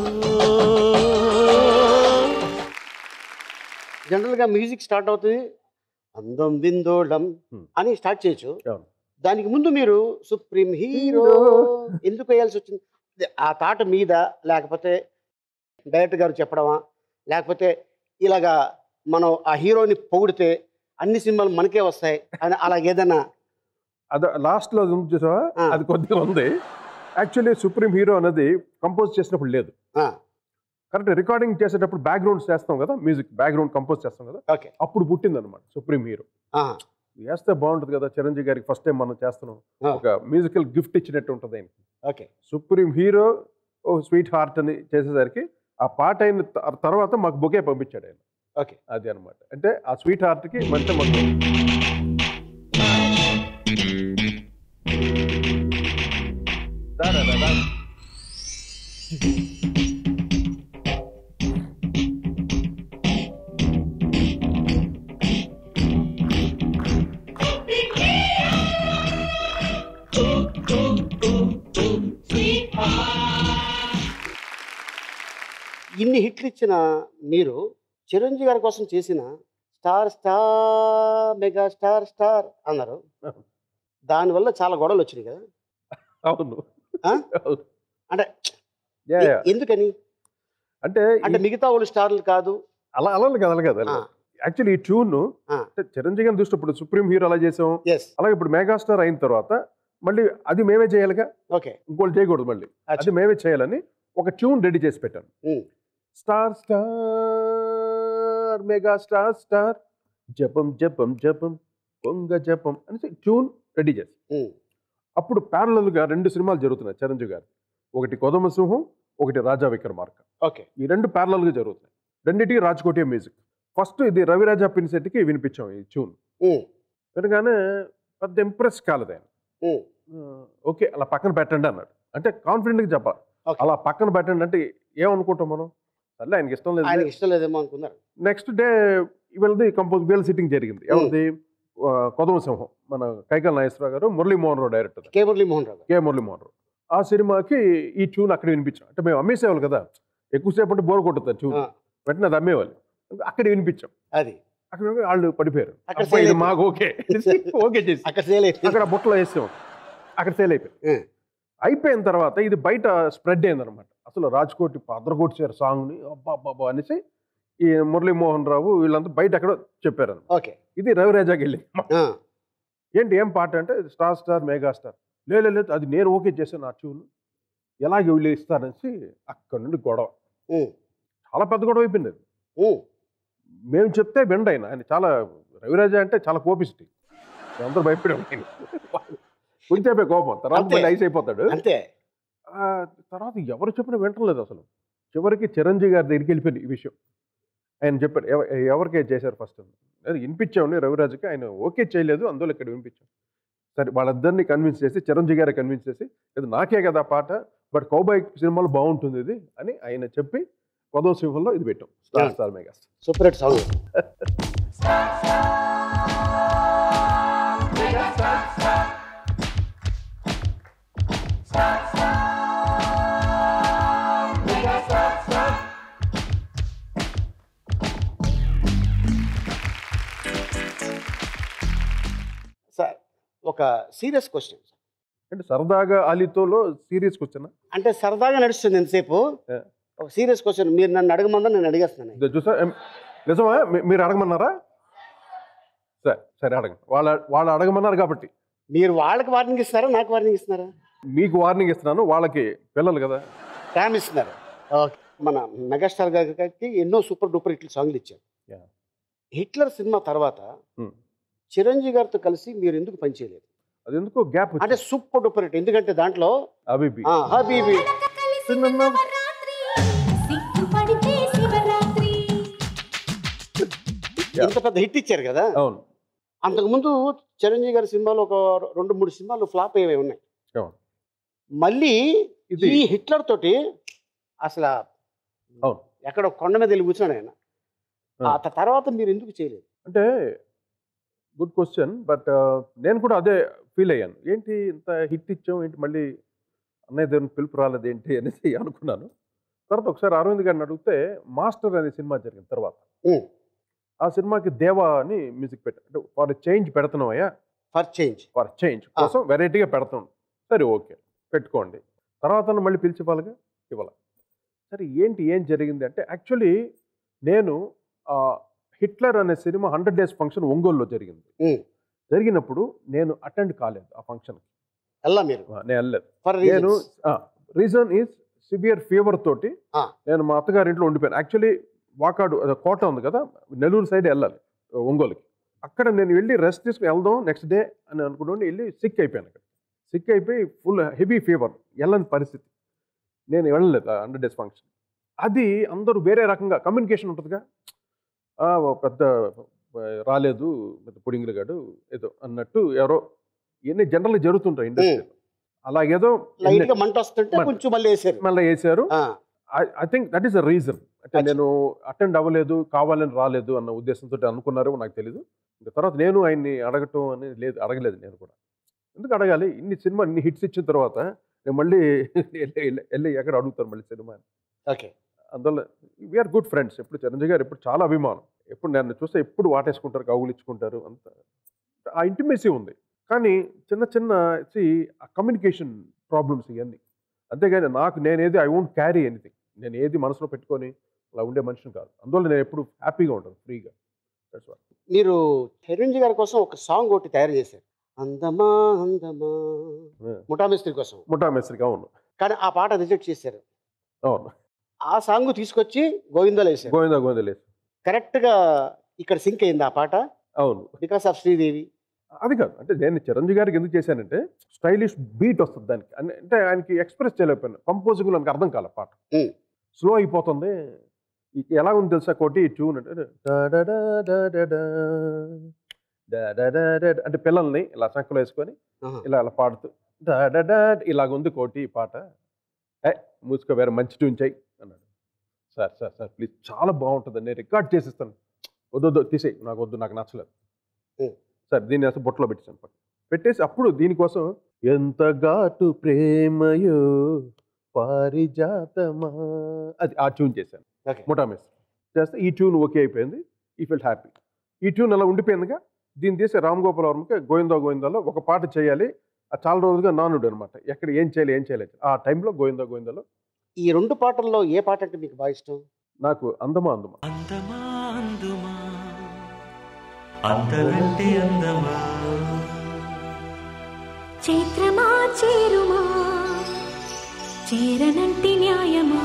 జనరల్గా మ్యూజిక్ స్టార్ట్ అవుతుంది అందం విందోళం Hmm. అని స్టార్ట్ చేయొచ్చు అవును. దానికి ముందు మీరు సుప్రీం హీరో ఎందుకు వేయాల్సి వచ్చింది అదే ఆ తాట మీద లేకపోతే డైరెక్టర్ గారు చెప్పడమా లేకపోతే ఇలాగా మనం ఆ హీరోని పొగిడితే అన్ని సినిమాలు మనకే వస్తాయి అని అలా ఏదైనా అది లాస్ట్లో ఉంది చూసావా ఆ. అది కొద్దిగా ఉంది యాక్చువల్లీ సుప్రీం హీరో అనేది కంపోజ్ చేసినప్పుడు లేదు ఆ, కరెక్ట్ రికార్డింగ్ చేసేటప్పుడు బ్యాక్గ్రౌండ్ చేస్తాం కదా మ్యూజిక్ బ్యాక్గ్రౌండ్ కంపోజ్ చేస్తాం కదా ఓకే అప్పుడు పుట్టింది అనమాట సుప్రీం హీరో ఆ, వేస్తే బాగుంటుంది కదా చిరంజీవి గారికి ఫస్ట్ టైం మనం చేస్తున్నాం ఆ. ఒక మ్యూజికల్ గిఫ్ట్ ఇచ్చినట్టు ఉంటుంది ఆయనకి okay supreme hero oh sweet heart అని చేసేసరికి ఆ పాట అయిన త- తర్వాత మాకు బొకే పంపించాడు ఆయన ఓకే అది అనమాట అంటే ఆ స్వీట్ హార్ట్కి మంచి మాకు దా, దా, దా, దా. ఇన్ని హిట్లు ఇచ్చిన మీరు చిరంజీవి గారి కోసం చేసిన star star mega star star అన్నారు దానివల్ల చాలా గొడవలు వచ్చినాయి కదా అవును ఆ? అవును. అంటే యా, ఎ- యా. ఎందుకని అంటే అంటే ఈ- మిగతా వాళ్ళు స్టార్లు కాదు అలా అలా కదా అలా కదా ఆ, యాక్చువల్లీ ఈ ట్యూన్ ఆ. అంటే చిరంజీవి గారిని దృష్టి ఇప్పుడు సుప్రీం హీరో అలా చేసాం ఎస్ అలాగే ఇప్పుడు మెగాస్టార్ అయిన తర్వాత మళ్ళీ అది మేమే చేయాలిగా ఓకే ఇంకోటి చేయకూడదు మళ్ళీ అది మేమే చేయాలని ఒక ట్యూన్ రెడీ చేసి పెట్టాను ఉమ్. Star star mega star star జపం జపం జపం పొంగ జపం అనేసి ట్యూన్ రెడీ చేసి ఉమ్. అప్పుడు parallel గా రెండు సినిమాలు జరుగుతున్నాయి చిరంజీవి గారు ఒకటి కొదమ సింహం ఒకటి రాజా విక్రమార్క ఓకే ఈ రెండు parallel గా జరుగుతున్నాయి రెండింటికి రాజ్కోటియా మ్యూజిక్ ఫస్ట్ ఇది రవిరాజా పిన్సెట్కి వినిపించాం ఈ ట్యూన్ ఉమ్. వినగానే పెద్ద ఇంప్రెస్ కాలేదు ఆయన ఉమ్. ఆ, ఓకే అలా పక్కన పెట్టండి అన్నాడు అంటే కాన్ఫిడెంట్గా చెప్పాలి Okay. అలా పక్కన పెట్టండి అంటే ఏమనుకుంటాం మనం సర్లే ఆయనకి ఇష్టం ఆయనకి లేదు ఇష్టం లేదేమో అనుకున్నారు నెక్స్ట్ డే వీళ్ళది కంపోజ్ వీళ్ళ సిట్టింగ్ జరిగింది ఎవరిది ఆ, కొదమ సింహం మన Kaikala Nageswara Rao garu Murali Mohan Rao director K Murali Mohan Rao garu. K Murali Mohan రావు ఆ సినిమాకి ఈ ట్యూన్ అక్కడ వినిపించాం అంటే మేము అమ్మేసేవాళ్ళు కదా ఎక్కువసేపు అంటే బోర్ కొట్టుతుంది ట్యూన్ ఆ. వెంటనే అది అమ్మేవాళ్ళు అక్కడ వినిపించాం అది అక్కడ వాళ్ళు పడిపోయారు అక్కడ అబ్బా, ఇది sale మాకు ఓకే ఓకే చేసి అక్కడ సేల్ అయిపోయింది అక్కడ బుట్టలో వేసాం అక్కడ సేల్ అయిపోయింది ఉమ్. అయిపోయిన తర్వాత ఇది బయట స్ప్రెడ్ అయిందనమాట అసలు రాజ్కోటి అదరగొట్టారు సాంగ్ని అబ్బా అబ్బా అనేసి ఈ మురళీమోహన్ రావు వీళ్ళంతా బయట ఎక్కడో చెప్పారు ఓకే ఇది రవిరాజాకి వెళ్ళి ఆ, ఏంటి ఏం పాట అంటే స్టార్ స్టార్ మెగా స్టార్ లేదు లేదు అది నేను ఓకే చేశాను ఆ ట్యూన్ ఎలాగ వీళ్ళు ఇస్తారనేసి అక్కడ నుండి గొడవ ఉమ్. చాలా పెద్ద గొడవ అయిపోయింది అది ఉమ్. మేము చెప్తే విండు ఆయన ఆయన చాలా రవిరాజా అంటే చాలా కోపిస్టి అందరూ భయపడే కొంచెంపే కోపం తర్వాత అంతే. మళ్ళీ ఐస్ అయిపోతాడు అంతే ఆ తర్వాత ఎవరు చెప్పినా వింటలేదు అసలు చివరికి చిరంజీవి గారి దగ్గరికి వెళ్ళిపోయింది ఈ విషయం ఆయన చెప్పాడు ఎవ- ఎవరికే చేశారు ఫస్ట్ అది వినిపించామని రవిరాజుకి ఆయన ఓకే చేయలేదు అందులో ఇక్కడ వినిపించాం సరే వాళ్ళిద్దరిని కన్విన్స్ చేసి చిరంజీవి గారి కన్విన్స్ చేసి ఇది నాకే కదా ఆ పాట బట్ కౌబాయ్ సినిమాలో బాగుంటుంది ఇది అని ఆయన చెప్పి పదో సింహంలో ఇది పెట్టాం star star mega super hit song sir ఒక సీరియస్ క్వశ్చన్ అంటే సరదాగా అలీతోలో సీరియస్కి వచ్చానా అంటే సరదాగా నడుస్తుంది ఎంతసేపు Yeah. ఒక సీరియస్ క్వశ్చన్ మీరు నన్ను అడగమందా నేను అడిగేస్తున్నాను ఇదో చూసా ఎం, నిజమా మీ- మీరు అడగమన్నారా సరే సరే అడగండి వాళ్ళ వాళ్ళు అడగమన్నారు కాబట్టి మీరు వాళ్ళకి వార్నింగ్ ఇస్తున్నారా నాకు వార్నింగ్ ఇస్తున్నారా మీకు వార్నింగ్ ఇస్తున్నాను వాళ్ళకి పిల్లలు కదా టైం ఇస్తున్నారు ఓకే మన మెగాస్టార్ గారికి ఎన్నో సూపర్ డూపర్ హిట్లు సాంగ్లు ఇచ్చారు Yeah. హిట్లర్ సినిమా తర్వాత Hmm. చిరంజీవి గారితో కలిసి మీరు ఎందుకు పనిచేయలేదు అది ఎందుకో గ్యాప్ అంటే సూపర్ డూపర్ హిట్ ఎందుకంటే దాంట్లో అభిబి ఆ, హబీబీ సిగ్గుపడితే శివరాత్రి ఇంత పెద్ద హిట్ ఇచ్చారు కదా అవును అంతకుముందు చిరంజీవి గారి సినిమాలు ఒక రెండు మూడు సినిమాలు ఫ్లాప్ అయ్యేవి ఉన్నాయి అవును మళ్ళీ ఇది- ఈ హిట్లర్ తోటి అసలు అవును ఎక్కడ కొండ మీద వెళ్ళి కూర్చున్నాడు ఆయన ఆ త- తర్వాత మీరు ఎందుకు చేయలేదు అంటే గుడ్ క్వశ్చన్ బట్ నేను కూడా అదే ఫీల్ అయ్యాను ఏంటి ఇంత హిట్ ఇచ్చాం ఏంటి మళ్ళీ అన్నయ్య దేవుని పిలుపు రాలేదు ఏంటి అనేసి అనుకున్నాను తర్వాత ఒకసారి అరవింద్ గారిని అడిగితే మాస్టర్ అనే సినిమా జరిగింది తర్వాత ఆ సినిమాకి దేవా అని మ్యూజిక్ పెట్టా అంటే ఫర్ చేంజ్ పెడుతున్నామయ్యా ఫర్ చేంజ్ ఫర్ చేంజ్ కోసం వెరైటీగా పెడతాం సరే ఓకే పెట్టుకోండి తర్వాత మళ్ళీ పిలిచి ఇవ్వాలిగా ఇవ్వాలి సరే ఏంటి ఏం జరిగింది అంటే యాక్చువల్లీ నేను ఆ, హిట్లర్ అనే సినిమా హండ్రెడ్ డేస్ ఫంక్షన్ ఒంగోలులో జరిగింది జరిగినప్పుడు నేను అటెండ్ కాలేదు ఆ ఫంక్షన్కి వెళ్ళా మీరు నేను వెళ్ళలేదు ఫర్ నేను రీజన్ ఈజ్ సివియర్ ఫీవర్ తోటి నేను మా అత్తగారి ఇంట్లో ఉండిపోయాను యాక్చువల్లీ వాకాడు అదే కోట ఉంది కదా నెల్లూరు సైడ్ వెళ్ళాలి ఒంగోలుకి అక్కడ నేను వెళ్ళి రెస్ట్ తీసుకుని వెళ్దాం నెక్స్ట్ డే అని అనుకుంటూ వెళ్ళి సిక్ అయిపోయాను అక్కడ సిక్ అయిపోయి ఫుల్ హెవీ ఫీవర్ వెళ్ళని పరిస్థితి నేను వెళ్ళలేదు హండ్రెడ్ డేస్ ఫంక్షన్ అది అందరూ వేరే రకంగా కమ్యూనికేషన్ ఉంటుందిగా ఆ, ఓ పెద్ద ఆ, రాలేదు పెద్ద పుడింగులు గాడు ఏదో అన్నట్టు ఎవరో ఇవన్నీ జనరల్గా జరుగుతుంటాయి ఇండస్ట్రీలో అలాగేదో లైట్ గా మంట వస్తుంటే మంట. కొంచెం మళ్ళీ వేసారు మళ్ళీ వేసారు I think that is the reason అంటే నేను అటెండ్ అవ్వలేదు కావాలని రాలేదు అన్న ఉద్దేశంతో అనుకున్నారో నాకు తెలీదు ఇంకా తర్వాత నేను ఆయన్ని అడగటం అనేది లేదు అడగలేదు నేను కూడా ఎందుకు అడగాలి ఇన్ని సినిమా ఇన్ని హిట్స్ ఇచ్చిన తర్వాత నేను మళ్ళీ వెళ్ళి- వెళ్ళి- వెళ్ళి ఎక్కడ అడుగుతాను మళ్ళీ సినిమా అని. ఓకే అందువల్ల వీఆర్ గుడ్ ఫ్రెండ్స్ ఎప్పుడు చిరంజీవి గారు ఎప్పుడు చాలా అభిమానం ఎప్పుడు నన్ను చూస్తే ఎప్పుడు వాటేసుకుంటారు కౌగులించుకుంటారు అంత ఆ ఇంటిమేసీ ఉంది కానీ చిన్న చిన్న ఆ కమ్యూనికేషన్ ప్రాబ్లమ్స్ ఇవన్నీ అంతేగాని నాకు నేనేది ఐ వోంట్ క్యారీ ఎనీథింగ్ నేను ఏది మనసులో పెట్టుకొని అలా ఉండే మనిషిని కాదు అందువల్ల నేను ఎప్పుడు హ్యాపీగా ఉంటాను ఫ్రీగా దట్స్ వాట్ మీరు చిరంజీవి గారి కోసం ఒక సాంగ్ ఒకటి తయారు చేశారు అందమా అందమా ముఠామిస్త్రి కోసం ముఠా మెస్రికి అవును కానీ ఆ పాట రిజెక్ట్ చేశారు అవును ఆ సాంగ్ తీసుకొచ్చి గోవిందాలు వేశారు గోవిందా గోవిందా లేదు కరెక్ట్ గా ఇక్కడ సింక్ అయింది ఆ పాట అవును బికాస్ ఆఫ్ శ్రీదేవి అది కాదు అంటే నేను చిరంజీవి గారికి ఎందుకు చేశానంటే స్టైలిష్ బీట్ వస్తుంది దానికి అన్ని- అంటే ఆయనకి ఎక్స్ప్రెస్ చేయలేకపోయాను కంపోజింగ్ నాకు అర్థం కాల పాట స్లో అయిపోతుంది ఇక ఎలా ఉంది తెలుసా కోటి ట్యూన్ అంటే డా డా డా డా డా డా, డా డా డా డా డా అంటే పిల్లల్ని ఇలా సంకలు వేసుకొని ఇలా ఇలా పాడుతూ డా డా డా ఇలాగ ఉంది కోటి ఈ పాట ఏ మూసుకో వేరే మంచి ట్యూన్ చేయి అన్నాడు సార్ సార్ సార్ ప్లీజ్ చాలా బాగుంటుంది నేను రికార్డ్ చేసిస్తాను వద్దు వద్దు తీసేయి నాకు వద్దు నాకు నచ్చలేదు సార్ దీన్ని అసలు బొట్టలో పెట్టేసాను పక్కన. పెట్టేసి అప్పుడు దీనికోసం ఎంత ఘాటు ప్రేమయో పారిజాతమా అది ఆ ట్యూన్ చేశాను ముఠామేస్ చేస్తే ఈ ట్యూన్ ఓకే అయిపోయింది ఈ ఫిల్ హ్యాపీ ఈ ట్యూన్ అలా ఉండిపోయిందిగా దీన్ని తీసి రామ్ గోపాల్ వర్మకి గోవిందా గోవిందాలో ఒక పాట చేయాలి అది చాలా రోజులుగా నానుడు అనమాట ఎక్కడ ఏం చేయాలి ఏం చేయాలి ఆ టైంలో గోవిందా గోవిందాలో ఈ రెండు పాటల్లో ఏ పాట అంటే మీకు బాగా ఇష్టం నాకు అందమా అందమా అందరంటే అందమా చైత్రమా చేరుమా చేరనంటి న్యాయమా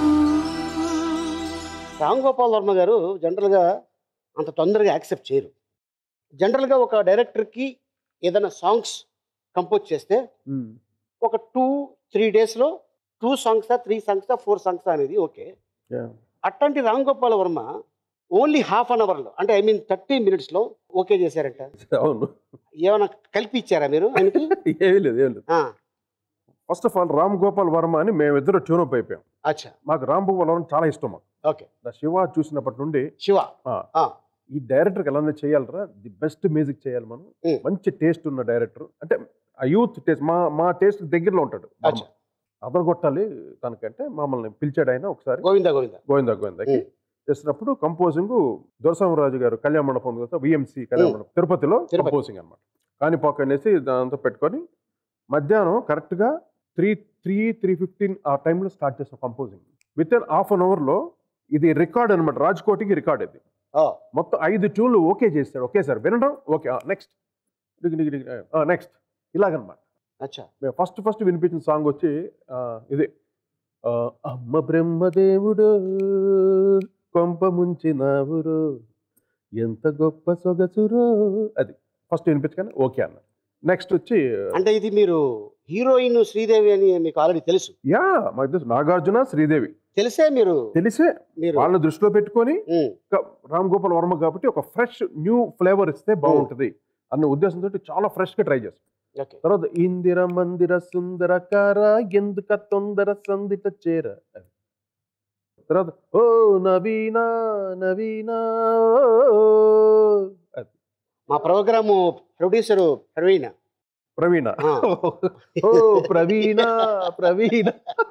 రామ్ గోపాల్ వర్మ గారు జనరల్గా అంత తొందరగా యాక్సెప్ట్ చేయరు జనరల్గా ఒక డైరెక్టర్కి ఏదైనా సాంగ్స్ కంపోజ్ చేస్తే ఒక టూ త్రీ డేస్లో టూ సాంగ్సా త్రీ సాంగ్సా ఫోర్ సాంగ్సా అనేది ఓకే అట్లాంటి Ram Gopal Varma only half an అవర్లో అంటే ఐ మీన్ థర్టీ మినిట్స్లో ఓకే చేశారంట అవును ఏమైనా కలిపి ఇచ్చారా మీరు ఆయనకి ఏమీ లేదు ఏం లేదు first of all Ram Gopal Varma అని మేమిద్దరు ట్యూన్ అప్ అయిపోయాం అచ్చా మాకు రామ్ గోపాల్ వర్మ చాలా ఇష్టం మాకు ఓకే నా శివ చూసినప్పటి నుండి శివ ఆ, ఈ డైరెక్టర్కి ఎలానే చేయాలరా ది బెస్ట్ మ్యూజిక్ చేయాలి మనం మంచి టేస్ట్ ఉన్న డైరెక్టర్ అంటే ఆ యూత్ టేస్ట్ మా మా టేస్ట్ దగ్గరలో ఉంటాడు వర్మ. అదర్ కొట్టాలి తనకంటే మమ్మల్ని పిలిచాడు ఆయన ఒకసారి గోవింద గోవింద గోవిందా గోవిందాకి చేసినప్పుడు కంపోజింగ్ దొరసామరాజు గారు కళ్యాణ మండపం ఉంది కదా విఎంసి కళ్యాణ ఉమ్. మండపం తిరుపతిలో తిరుపతి. కంపోజింగ్ అనమాట కాణిపాక అనేసి దాంతో పెట్టుకొని మధ్యాహ్నం కరెక్ట్గా త్రీ త్రీ త్రీ ఫిఫ్టీన్ ఆ టైంలో స్టార్ట్ చేసాం composing with in half an అవర్లో ఇది రికార్డ్ అనమాట రాజ్కోటికి రికార్డ్ ఇది మొత్తం ఐదు ట్యూన్లు ఓకే చేస్తాడు ఒకేసారి వినడం ఓకే నెక్స్ట్ నెక్స్ట్ ఇలాగనమాట అచ్చా మేము ఫస్ట్ ఫస్ట్ వినిపించిన సాంగ్ వచ్చి ఆ, ఇది ఆ, అమ్మ బ్రహ్మదేవుడు కొంప ముంచినావురో ఎంత గొప్ప సొగసురో అది ఫస్ట్ వినిపించగానే ఓకే అన్న నెక్స్ట్ వచ్చి అంటే ఇది మీరు హీరోయిన్ శ్రీదేవి అని మీకు ఆల్రెడీ తెలుసు యా మాకు తెలుసు నాగార్జున శ్రీదేవి తెలిసే మీరు తెలిసే మీరు వాళ్ళని దృష్టిలో పెట్టుకొని క- రామ్ గోపాల్ వర్మ కాబట్టి ఒక ఫ్రెష్ న్యూ ఫ్లేవర్ ఇస్తే బాగుంటుంది అన్న ఉద్దేశంతో చాలా ఫ్రెష్గా ట్రై చేస్తాం ఓకే తర్వాత ఇందిర మందిర సుందర కార ఎందుక తొందర సందిట చేర అది. తర్వాత ఓ నవీనా నవీనా ఓ, అది మా ప్రోగ్రాము ప్రొడ్యూసర్ ప్రవీణ ప్రవీణ ఓ ప్రవీణ ప్రవీణ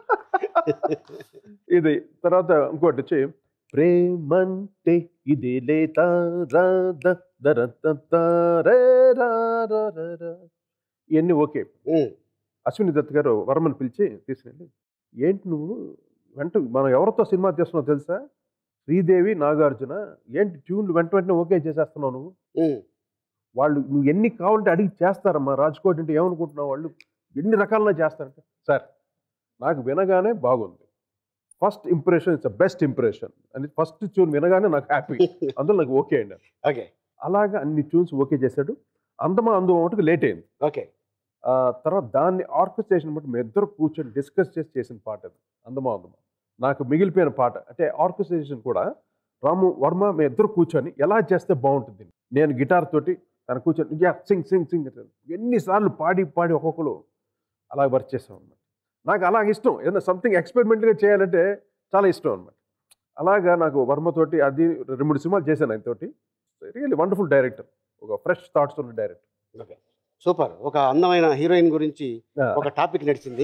ఇది తర్వాత ఇంకోటి వచ్చి ప్రేమంటే ఇది లేత రాధ దర తత రే రా రా రా రా. ఇవన్నీ ఓకే అశ్విని దత్ గారు వర్మని పిలిచి తీసుకెళ్ళి ఏంటి నువ్వు వెంట మనం ఎవరితో సినిమా తీస్తున్నావు తెలుసా శ్రీదేవి నాగార్జున ఏంటి ట్యూన్లు వెంట వెంటనే ఓకే చేసేస్తున్నావు నువ్వు వాళ్ళు నువ్వు ఎన్ని కావాలంటే అడిగి చేస్తారమ్మా రాజ్కోట్ అంటే ఏమనుకుంటున్నావు వాళ్ళు ఎన్ని రకాలుగా చేస్తారంటే సార్ నాకు వినగానే బాగుంది first impression it's best impression అని ఫస్ట్ ట్యూన్ వినగానే నాకు హ్యాపీ అందులో నాకు ఓకే అండి ఓకే అలాగా అన్ని ట్యూన్స్ ఓకే చేశాడు అందమా అందు మటుకు లేట్ అయింది ఓకే ఆ తర్వాత దాన్ని ఆర్కెస్ట్రేషన్ బట్టి మేము ఇద్దరు కూర్చొని డిస్కస్ చేసి చేసిన పాట అది అందమా అందమా నాకు మిగిలిపోయిన పాట అంటే ఆర్కెస్ట్రేషన్ కూడా రాము వర్మ మేము ఇద్దరు కూర్చొని ఎలా చేస్తే బాగుంటుంది నేను గిటార్ తోటి తను కూర్చొని యా సింగ్ సింగ్ సింగ్ ఎన్నిసార్లు పాడి పాడి ఒక్కొక్కరు అలా వర్క్ చేసాం అన్నమాట నాకు అలాగ ఇష్టం ఏదైనా సంథింగ్ ఎక్స్పెరిమెంట్గా చేయాలంటే చాలా ఇష్టం అనమాట అలాగా నాకు వర్మతోటి అది రెండు మూడు సినిమాలు చేశాను ఆయనతోటి రియల్లీ వండర్ఫుల్ డైరెక్టర్ ఒక ఫ్రెష్ థాట్స్ ఉన్న డైరెక్టర్ ఓకే సూపర్ ఒక అందమైన హీరోయిన్ గురించి ఆ. ఒక టాపిక్ నడిచింది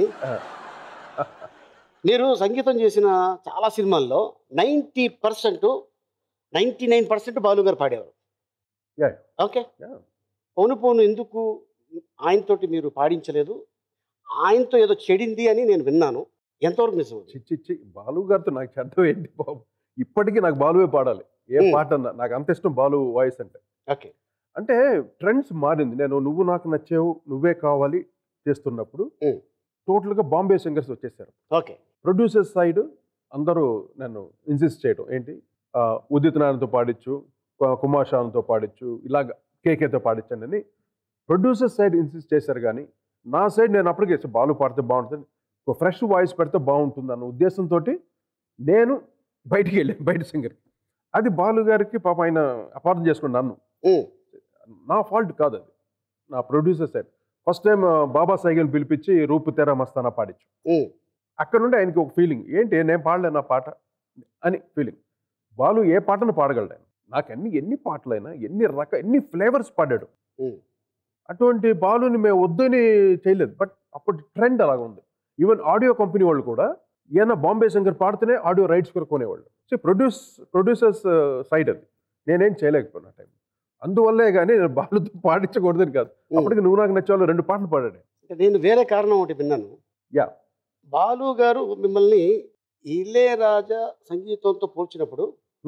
మీరు సంగీతం చేసిన చాలా సినిమాల్లో ninety percent ninety nine percent Balu garu పాడేవారు Yeah. Okay Yeah. పౌను పౌను ఎందుకు ఆయనతోటి మీరు పాడించలేదు ఆయనతో ఏదో చెడింది అని నేను విన్నాను ఎంతవరకు నిజం అది? చిచ్చి బాలు గారితో నాకు చెడ్డం ఏంటి బాబు ఇప్పటికీ నాకు బాలువే పాడాలి ఏ Hmm. పాట అన్నా నాకు అంత ఇష్టం బాలు వాయిస్ అంటే ఓకే అంటే ట్రెండ్స్ మారింది నేను నువ్వు నాకు నచ్చావు నువ్వే కావాలి చేస్తున్నప్పుడు Hmm. టోటల్గా బాంబే సింగర్స్ వచ్చేసారు ఓకే ప్రొడ్యూసర్ సైడ్ అందరూ నన్ను ఇన్సిస్ట్ చేయడం ఏంటి ఆ, ఉదిత్ నారాయణతో పాడించు కు- కుమార్ షాన్తో పాడించు ఇలాగ కేకేతో పాడించండి అని ప్రొడ్యూసర్ సైడ్ ఇన్సిస్ట్ చేశారు కానీ నా సైడ్ నేను అప్పటికే "సే, బాలు పాడితే బాగుంటుంది ఒక ఫ్రెష్ వాయిస్ పెడితే బాగుంటుంది అన్న ఉద్దేశంతో నేను బయటికి వెళ్ళాను బయట సింగర్ అది బాలు గారికి పాప ఆయన అపార్థం చేసుకుని నన్ను నా ఫాల్ట్ కాదు అది నా producer side first time Baba Sehgal పిలిపించి రూపు తెర మస్తానా పాడించు అక్కడ నుండి ఆయనకి ఒక ఫీలింగ్ ఏంటి నేను పాడలేను నా పాట అని ఫీలింగ్ బాలు ఏ పాటను పాడగలడు ఆయన నాకు అన్ని ఎన్ని పాటలైనా ఎన్ని రక ఎన్ని ఫ్లేవర్స్ పాడాడు అటువంటి బాలుని మేము వద్దని చేయలేదు బట్ అప్పటి ట్రెండ్ అలాగ ఉంది ఈవెన్ ఆడియో కంపెనీ వాళ్ళు కూడా ఏమైనా బాంబే సింగర్ పాడితేనే ఆడియో రైట్స్ కూడా కొనేవాళ్ళు సో ప్రొడ్యూస్ ప్రొడ్యూసర్స్ సైడ్ అది నేనేం చేయలేకపోయినా టైం అందువల్లే కానీ నేను బాలుతో పాడించకూడదని కాదు అప్పటికి నువ్వు నాకు నచ్చే వాళ్ళు రెండు పాటలు పాడాడు అంటే నేను వేరే కారణం ఒకటి విన్నాను యా బాలు గారు మిమ్మల్ని ఇళయరాజా సంగీతంతో పోల్చినప్పుడు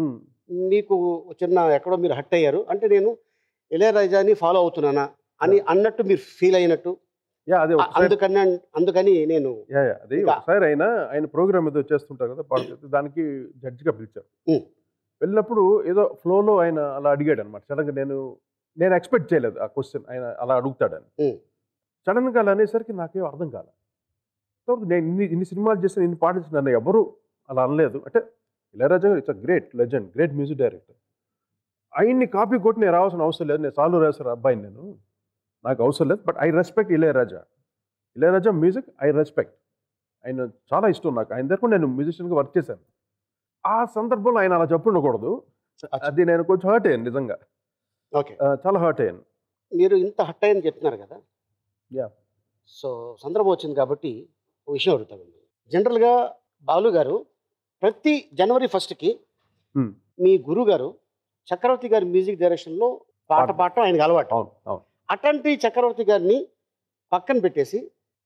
మీకు చిన్న ఎక్కడో మీరు హట్ అయ్యారు అంటే నేను ఇళయరాజాని ఫాలో అవుతున్నానా అని అన్నట్టు మీరు ఫీల్ అయినట్టు యా అదే అ- ఒకసారి అందుకని అందుకని నేను యా యా అది ఇంకా- ఒకసారి ఆయన ఆయన ప్రోగ్రామ్ ఏదో చేస్తుంటారు కదా పాడుతుంటే దానికి జడ్జిగా పిలిచారు ఉం. వెళ్ళినప్పుడు ఏదో ఫ్లోలో ఆయన అలా అడిగాడు అనమాట సడన్గా నేను నేను ఎక్స్పెక్ట్ చేయలేదు ఆ క్వశ్చన్ ఆయన అలా అడుగుతాడని ఉం. సడన్గా అలా అనేసరికి నాకేం అర్థం కాలే ఇంతవరకు నేను ఇన్ని ఇన్ని సినిమాలు చేసిన ఇన్ని పాటలు చేసిన నన్ను ఎవరు అలా అనలేదు అంటే Ilaiyaraaja garu it's a great legend great music director ఆయన్ని కాపీ కొట్టి నేను రావాల్సిన అవసరం లేదు నేను సాల్వ్ రాసిన అబ్బాయిని నేను నాకు అవసరం లేదు but I respect Ilaiyaraaja Ilaiyaraaja music I respect ఆయన చాలా ఇష్టం నాకు ఆయన దగ్గర కూడా నేను మ్యూజిషియన్గా వర్క్ చేశాను ఆ సందర్భంలో ఆయన అలా చెప్పుండకూడదు అది నేను కొంచెం హర్ట్ అయ్యాను నిజంగా ఓకే ఆ, చాలా హర్ట్ అయ్యాను మీరు ఇంత హట్ అయ్యని చెప్తున్నారు కదా యా సో సందర్భం వచ్చింది కాబట్టి ఒక విషయం అడుగుతామండి జనరల్గా బాలు గారు ప్రతి జనవరి ఫస్ట్కి Hmm. మీ గురువు గారు చక్రవర్తి గారి మ్యూజిక్ డైరెక్షన్లో పాట పాడటం ఆయనకు అలవాటు అవును అవును అట్లాంటి చక్రవర్తి గారిని పక్కన పెట్టేసి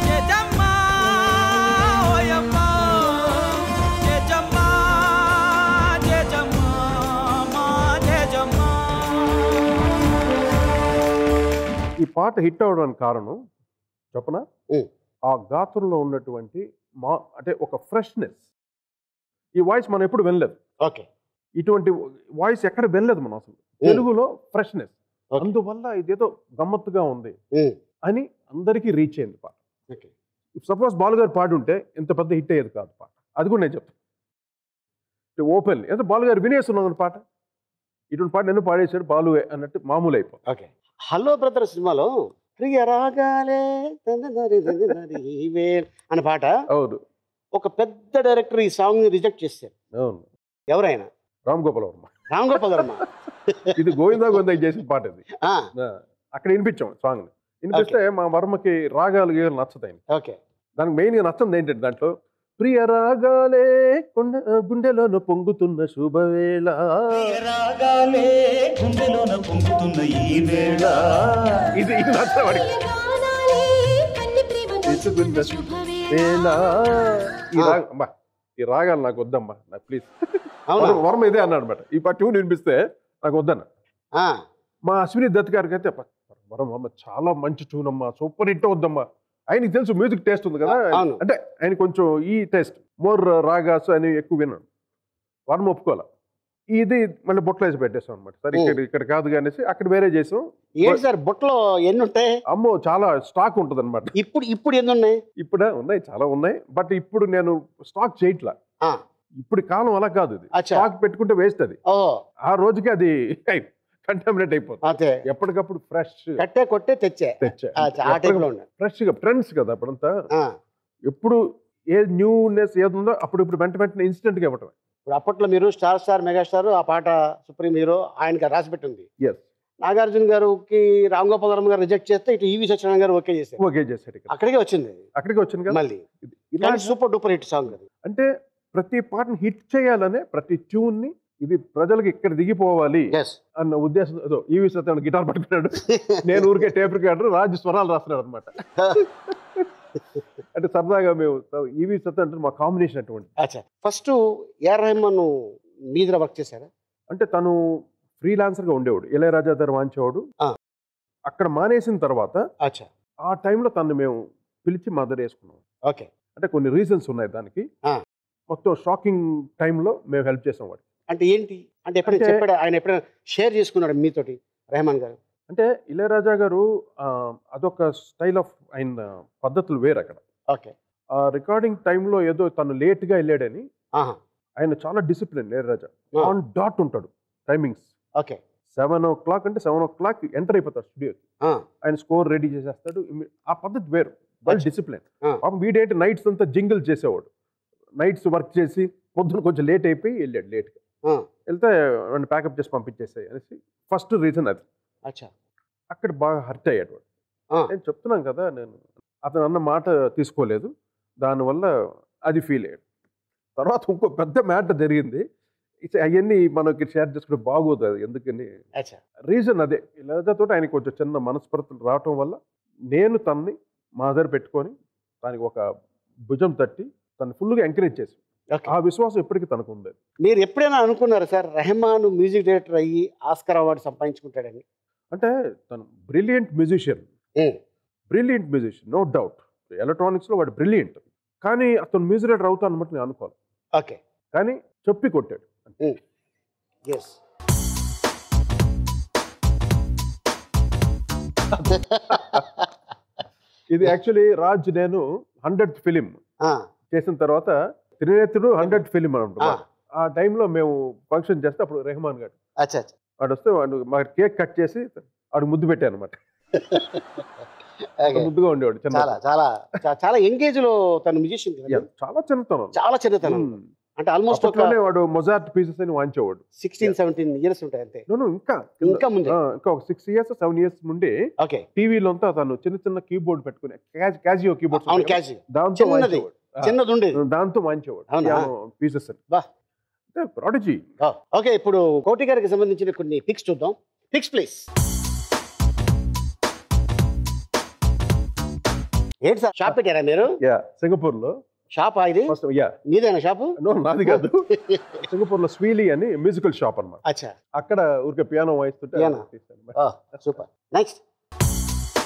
ఏజమ్మా ఓయమ్మా ఈ పాట హిట్ అవడానికి కారణం చెప్పనా ఆ గాత్రంలో ఉన్నటువంటి మా అంటే ఒక ఫ్రెష్నెస్ ఈ వాయిస్ మనం ఎప్పుడు వినలేదు ఓకే ఇటువంటి వాయిస్ ఎక్కడ వినలేదు మనం అసలు తెలుగులో ఫ్రెష్నెస్ అందువల్ల ఇదేదో గమ్మత్తుగా ఉంది అని అందరికీ రీచ్ అయింది పాట ఓకే సపోజ్ బాలుగారు పాడి ఉంటే ఇంత పెద్ద హిట్ అయ్యేది కాదు పాట అది కూడా నేను చెప్తాను ఓపెన్ ఎంత బాలుగారు వినేస్తున్నాను పాట ఇటువంటి పాట నేను పాడేశాడు బాలు అన్నట్టు మామూలు అయిపోయింది ఓకే హలో బ్రదర్ సినిమాలో ప్రియ రాగాలే తందనరి తందనరి ఈవే అనే పాట అవును ఒక పెద్ద డైరెక్టర్ ఈ సాంగ్ రిజెక్ట్ చేశారు అవును ఎవరైనా రామ్ గోపాల్ వర్మ రామ్ గోపాల్ వర్మ ఇది గోవిందా గోవిందా చేసిన పాట ఇది ఆ, ఆ, అక్కడ వినిపించాం సాంగ్ వినిపిస్తే మా వర్మకి రాగాలు గీగాలు నచ్చతాయి ఓకే దానికి మెయిన్గా నచ్చంది ఏంటంటే దాంట్లో ప్రియ రాగాలే కొండ గుండెలోన పొంగుతున్న శుభవేళ రాగాలే గుండెలోన పొంగుతున్న ఈ వేళ ఇది ఇది నచ్చదు వాడికి. తెచ్చుకున్న వేళ ఈ రాగ అమ్మా, ఈ రాగాలు నాకు వద్దమ్మా నాకు ప్లీజ్ అవునా? వర్మ ఇదే అన్నాడు అనమాట ఈ పాట ట్యూన్ వినిపిస్తే నాకు వద్దన్న మా అశ్విని దత్ గారికి అయితే "అబ్బా, వరం అమ్మ చాలా మంచి ట్యూన్ అమ్మా సూపర్ హిట్ వద్దమ్మా ఆయనకి తెలుసు మ్యూజిక్ టేస్ట్ ఉంది కదా అవును. అంటే ఆయన కొంచెం ఈ టేస్ట్ మోర్ రాగాస్ అని ఎక్కువ విన్నాడు వర్మ ఒప్పుకోవాలి ఇది మళ్ళీ బొట్లో వేసి పెట్టేసాం అనమాట సరే ఇక్కడ ఇక్కడ కాదు అనేసి అక్కడ వేరే చేసాం ఏంటి సార్ బుట్టలో ఎన్ని ఉంటాయి అమ్మో చాలా స్టాక్ ఉంటుంది అనమాట ఇప్పుడు ఇప్పుడు ఎన్ని ఉన్నాయి ఇప్పుడు ఉన్నాయి చాలా ఉన్నాయి బట్ ఇప్పుడు నేను స్టాక్ చేయట్లా ఇప్పుడు కాలం అలా కాదు ఇది స్టాక్ పెట్టుకుంటే వేస్ట్ అది ఓ ఆ రోజుకి అది కంటామినేట్ అయిపోతుంది అదే ఎప్పటికప్పుడు ఫ్రెష్ కట్టే కొట్టే తెచ్చే తెచ్చా ఆ, ఆ type లో ఉన్నాయి. ఫ్రెష్ గా ట్రెండ్స్ కదా అప్పుడంతా ఎప్పుడు ఏ న్యూనెస్ ఏది ఉందో అప్పుడు ఇప్పుడు వెంట వెంటనే ఇన్స్టెంట్ గా ఇవ్వటం ఇప్పుడు అప్పట్లో మీరు స్టార్ స్టార్ మెగాస్టార్ ఆ పాట సుప్రీం హీరో ఆయనకి రాసి పెట్టింది ఎస్ నాగార్జున గారికి రామ్ గోపాల్ వర్మ గారు రిజెక్ట్ చేస్తే ఇటు ఈవి సత్యనారాయణ గారు ఓకే చేశారు ఓకే చేశాడు ఇక్కడ అక్కడికే వచ్చింది అక్కడికి వచ్చింది కదా మళ్ళీ ఇలా సూపర్ డూపర్ హిట్ సాంగ్ అది అంటే ప్రతి పాటను హిట్ చేయాలనే ప్రతి ట్యూన్ ని ఇది ప్రజలకు ఇక్కడ దిగిపోవాలి అన్న ఉద్దేశం ఏదో ఈవి సత్యనారాయణ గిటార్ పట్టుకున్నాడు నేను ఊరికే టేప్ రికార్డర్ రాజు స్వరాలు రాస్తున్నాడు అనమాట అంటే సరదాగా మేము ఈవి సత్య అంటే మా కాంబినేషన్ అటువంటి అచ్చా ఫస్ట్ ఏఆర్ రెహమాన్ మీ దగ్గర వర్క్ చేశారా అంటే తను ఫ్రీలాన్సర్ గా ఉండేవాడు ఇళయరాజా దగ్గర వాంచేవాడు అక్కడ మానేసిన తర్వాత అచ్చా ఆ టైంలో తను మేము పిలిచి మా దగ్గర వేసుకున్నాం ఓకే అంటే కొన్ని రీజన్స్ ఉన్నాయి దానికి మొత్తం షాకింగ్ టైంలో మేము హెల్ప్ చేసాం వాడికి అంటే ఏంటి అంటే ఎప్పుడైనా అంటే- చెప్పాడు ఆయన ఎప్పుడైనా షేర్ చేసుకున్నాడు మీతోటి రెహమాన్ గారు అంటే ఇళయరాజా గారు ఆ, అదొక స్టైల్ ఆఫ్ ఆయన పద్ధతులు వేరు అక్కడ ఓకే ఆ రికార్డింగ్ టైంలో ఏదో తను లేట్గా వెళ్ళాడని ఆహా ఆయన చాలా డిసిప్లిన్ ఇళయరాజా ఆ. ఆన్ డాట్ ఉంటాడు timings okay seven o'clock అంటే సెవెన్ ఓ క్లాక్ ఎంటర్ అయిపోతాడు స్టూడియోకి ఆ. ఆయన స్కోర్ రెడీ చేసేస్తాడు ఇమ్మి- ఆ పద్ధతి వేరు వెల్ అచ్చా. డిసిప్లిన్ ఆ. పాపం వీడేంటి నైట్స్ అంతా జింగిల్ చేసేవాడు నైట్స్ వర్క్ చేసి పొద్దున కొంచెం లేట్ అయిపోయి వెళ్ళాడు లేట్గా ఆ. వెళ్తే వాడిని ప్యాకప్ చేసి పంపించేసాయి అనేసి ఫస్ట్ రీజన్ అది అచ్చా అక్కడ బాగా హర్ట్ అయ్యాడు వాడు ఆ. నేను చెప్తున్నాను కదా నేను అతను అన్న మాట తీసుకోలేదు దానివల్ల అది ఫీల్ అయ్యాడు తర్వాత ఇంకో పెద్ద మ్యాటర్ జరిగింది ఇచ్చ- అవన్నీ మనకి షేర్ చేసుకుంటే బాగోదు అది ఎందుకని అచ్చా రీజన్ అదే ఇలాజతో ఆయనకి కొంచెం చిన్న మనస్పర్ధలు రావటం వల్ల నేను తన్ని మా దగ్గర పెట్టుకొని దానికి ఒక భుజం తట్టి తను ఫుల్గా ఎంకరేజ్ చేసి ఆ విశ్వాసం ఎప్పటికీ తనకు ఉంది మీరు ఎప్పుడైనా అనుకున్నారా సార్ రెహమాన్ మ్యూజిక్ డైరెక్టర్ అయ్యి ఆస్కర్ అవార్డు సంపాదించుకుంటాడని అంటే తను brilliant musician brilliant musician no doubt ఎలక్ట్రానిక్స్లో వాడు బ్రిలియంట్ కానీ అతను మ్యూజిక్ డైరెక్టర్ అవుతాను అనమాట నేను అనుకోవాలి ఓకే కానీ చెప్పి కొట్టాడు ఎస్ ఇది యాక్చువల్లీ రాజ్ నేను హండ్రెడ్ ఫిలిం చేసిన తర్వాత త్రినేత్రుడు హండ్రెడ్ ఫిలిం అని ఉంటుంది ఆ టైంలో మేము ఫంక్షన్ చేస్తే అప్పుడు రెహమాన్ గారు అచ్చా అచ్చా వాడు వస్తే వాడు మా కేక్ కట్ చేసి వాడు ముద్దు పెట్టాను అనమాట ముద్దుగా ఉండేవాడు చిన్న చాలా చాలా చా- చాలా ఎంగేజ్ లో తన మ్యూజిషియన్ చాలా చిన్నతనం చాలా చిన్నతనం అంటే ఆల్మోస్ట్ ఒక అప్పట్లోనే వాడు మొజార్ట్ పీసెస్ అని వాంచేవాడు సిక్స్టీన్ సెవెంటీన్ ఇయర్స్ ఉంటాయి అంతే No, no, ఇంకా కింద. ఇంకా ముందే. ఆ, ఇంకా ఒక సిక్స్ ఇయర్స్ సెవెన్ ఇయర్స్ ముందే ఓకే టీవీలో అంతా తను చిన్న చిన్న కీబోర్డ్ పెట్టుకునే క్యాజియో కీబోర్డ్ అవును, Casio. దాంతో చిన్నది. వాయించేవాడు. ఆ, చిన్నది ఉండేది. దాంతో వాయించేవాడు అవునా? పీసెస్ అని బా అంటే ప్రాడజీ ఓకే ఇప్పుడు కోటి గారికి సంబంధించిన కొన్ని పిక్స్ చూద్దాం పిక్స్ ప్లీజ్ ఏంటి సార్ షాప్ పెట్టారా మీరు యా సింగపూర్ లో షాప్ ఇది ఫస్ట్ యా మీదేనా షాపు నో నాది కాదు సింగపూర్ లో స్వీలీ అని మ్యూజికల్ షాప్ అన్నమాట అచ్చా అక్కడ ఊరికే పియానో వాయిస్తుంటే Piano. తీశాను. Super next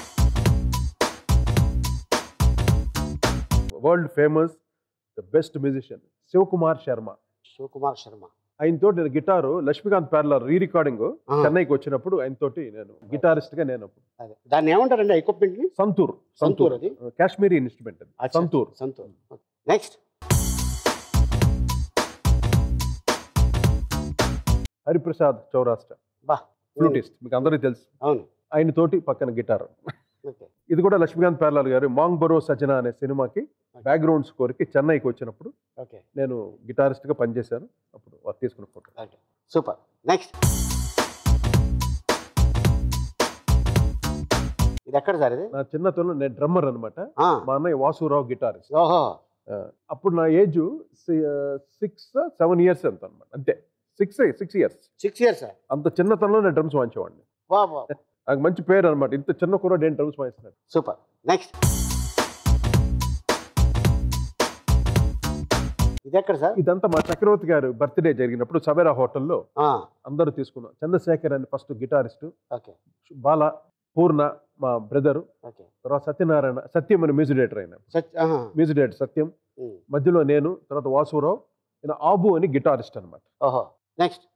world famous the best musician Shivkumar Sharma Shivkumar Sharma ఆయనతో నేను గిటారు లక్ష్మీకాంత్ పేర్ల రీ రికార్డింగ్ ఆ. చెన్నైకి వచ్చినప్పుడు ఆయనతోటి నేను గిటారిస్ట్ గా నేను అదే దాన్ని ఏమంటారండి ఎక్విప్మెంట్ ని సంతూర్ సంతూర్ అది కాశ్మీరీ ఇన్స్ట్రుమెంట్ అది అచ్చా. సంతూర్ సంతూర్ నెక్స్ట్ హరిప్రసాద్ చౌరాస్ట్ర బా ఫ్లూటిస్ట్ మీకు అందరికీ తెలుసు అవును ఆయన తోటి పక్కన గిటార్ ఓకే ఇది కూడా లక్ష్మీకాంత్ పేర్లాల్ గారు మాంగ్ బరో సజన అనే సినిమాకి బ్యాక్గ్రౌండ్ స్కోర్కి చెన్నైకి వచ్చినప్పుడు ఓకే నేను గిటారిస్ట్గా పనిచేశాను అప్పుడు అది తీసుకున్న ఫోటో ఓకే సూపర్ నెక్స్ట్ ఇది ఎక్కడ సార్ ఇది నా చిన్నతనంలో నేను డ్రమ్మర్ అనమాట ఆ. మా అన్నయ్య వాసురావు గిటారిస్ట్ ఓహో అప్పుడు నా ఏజ్ సిక్స్ సెవెన్ ఇయర్స్ ఎంత అనమాట అంతే six six years six years sir అంత చిన్నతనంలో నేను డ్రమ్స్ వాయించేవాడిని వా వా నాకు మంచి పేరు అనమాట ఇంత చిన్న కూడా నేను డ్రమ్స్ వాయిస్తున్నాను సూపర్ నెక్స్ట్ ఇది ఎక్కడ సార్ ఇదంతా మా చక్రవర్తి గారు బర్త్డే జరిగినప్పుడు సవేరా హోటల్లో ఆ, అందరూ తీసుకున్నాం చంద్రశేఖర్ అని first guitarist okay Bala Purna మా బ్రదరు ఓకే తర్వాత సత్యనారాయణ సత్యం అని మ్యూజిక్ డైరెక్టర్ అయిన సచ్ ఆహా. మ్యూజిక్ డైరెక్టర్ సత్యం ఉమ్. మధ్యలో నేను తర్వాత వాసురావు ఈయన ఆబు అని గిటారిస్ట్ అనమాట ఓహో నెక్స్ట్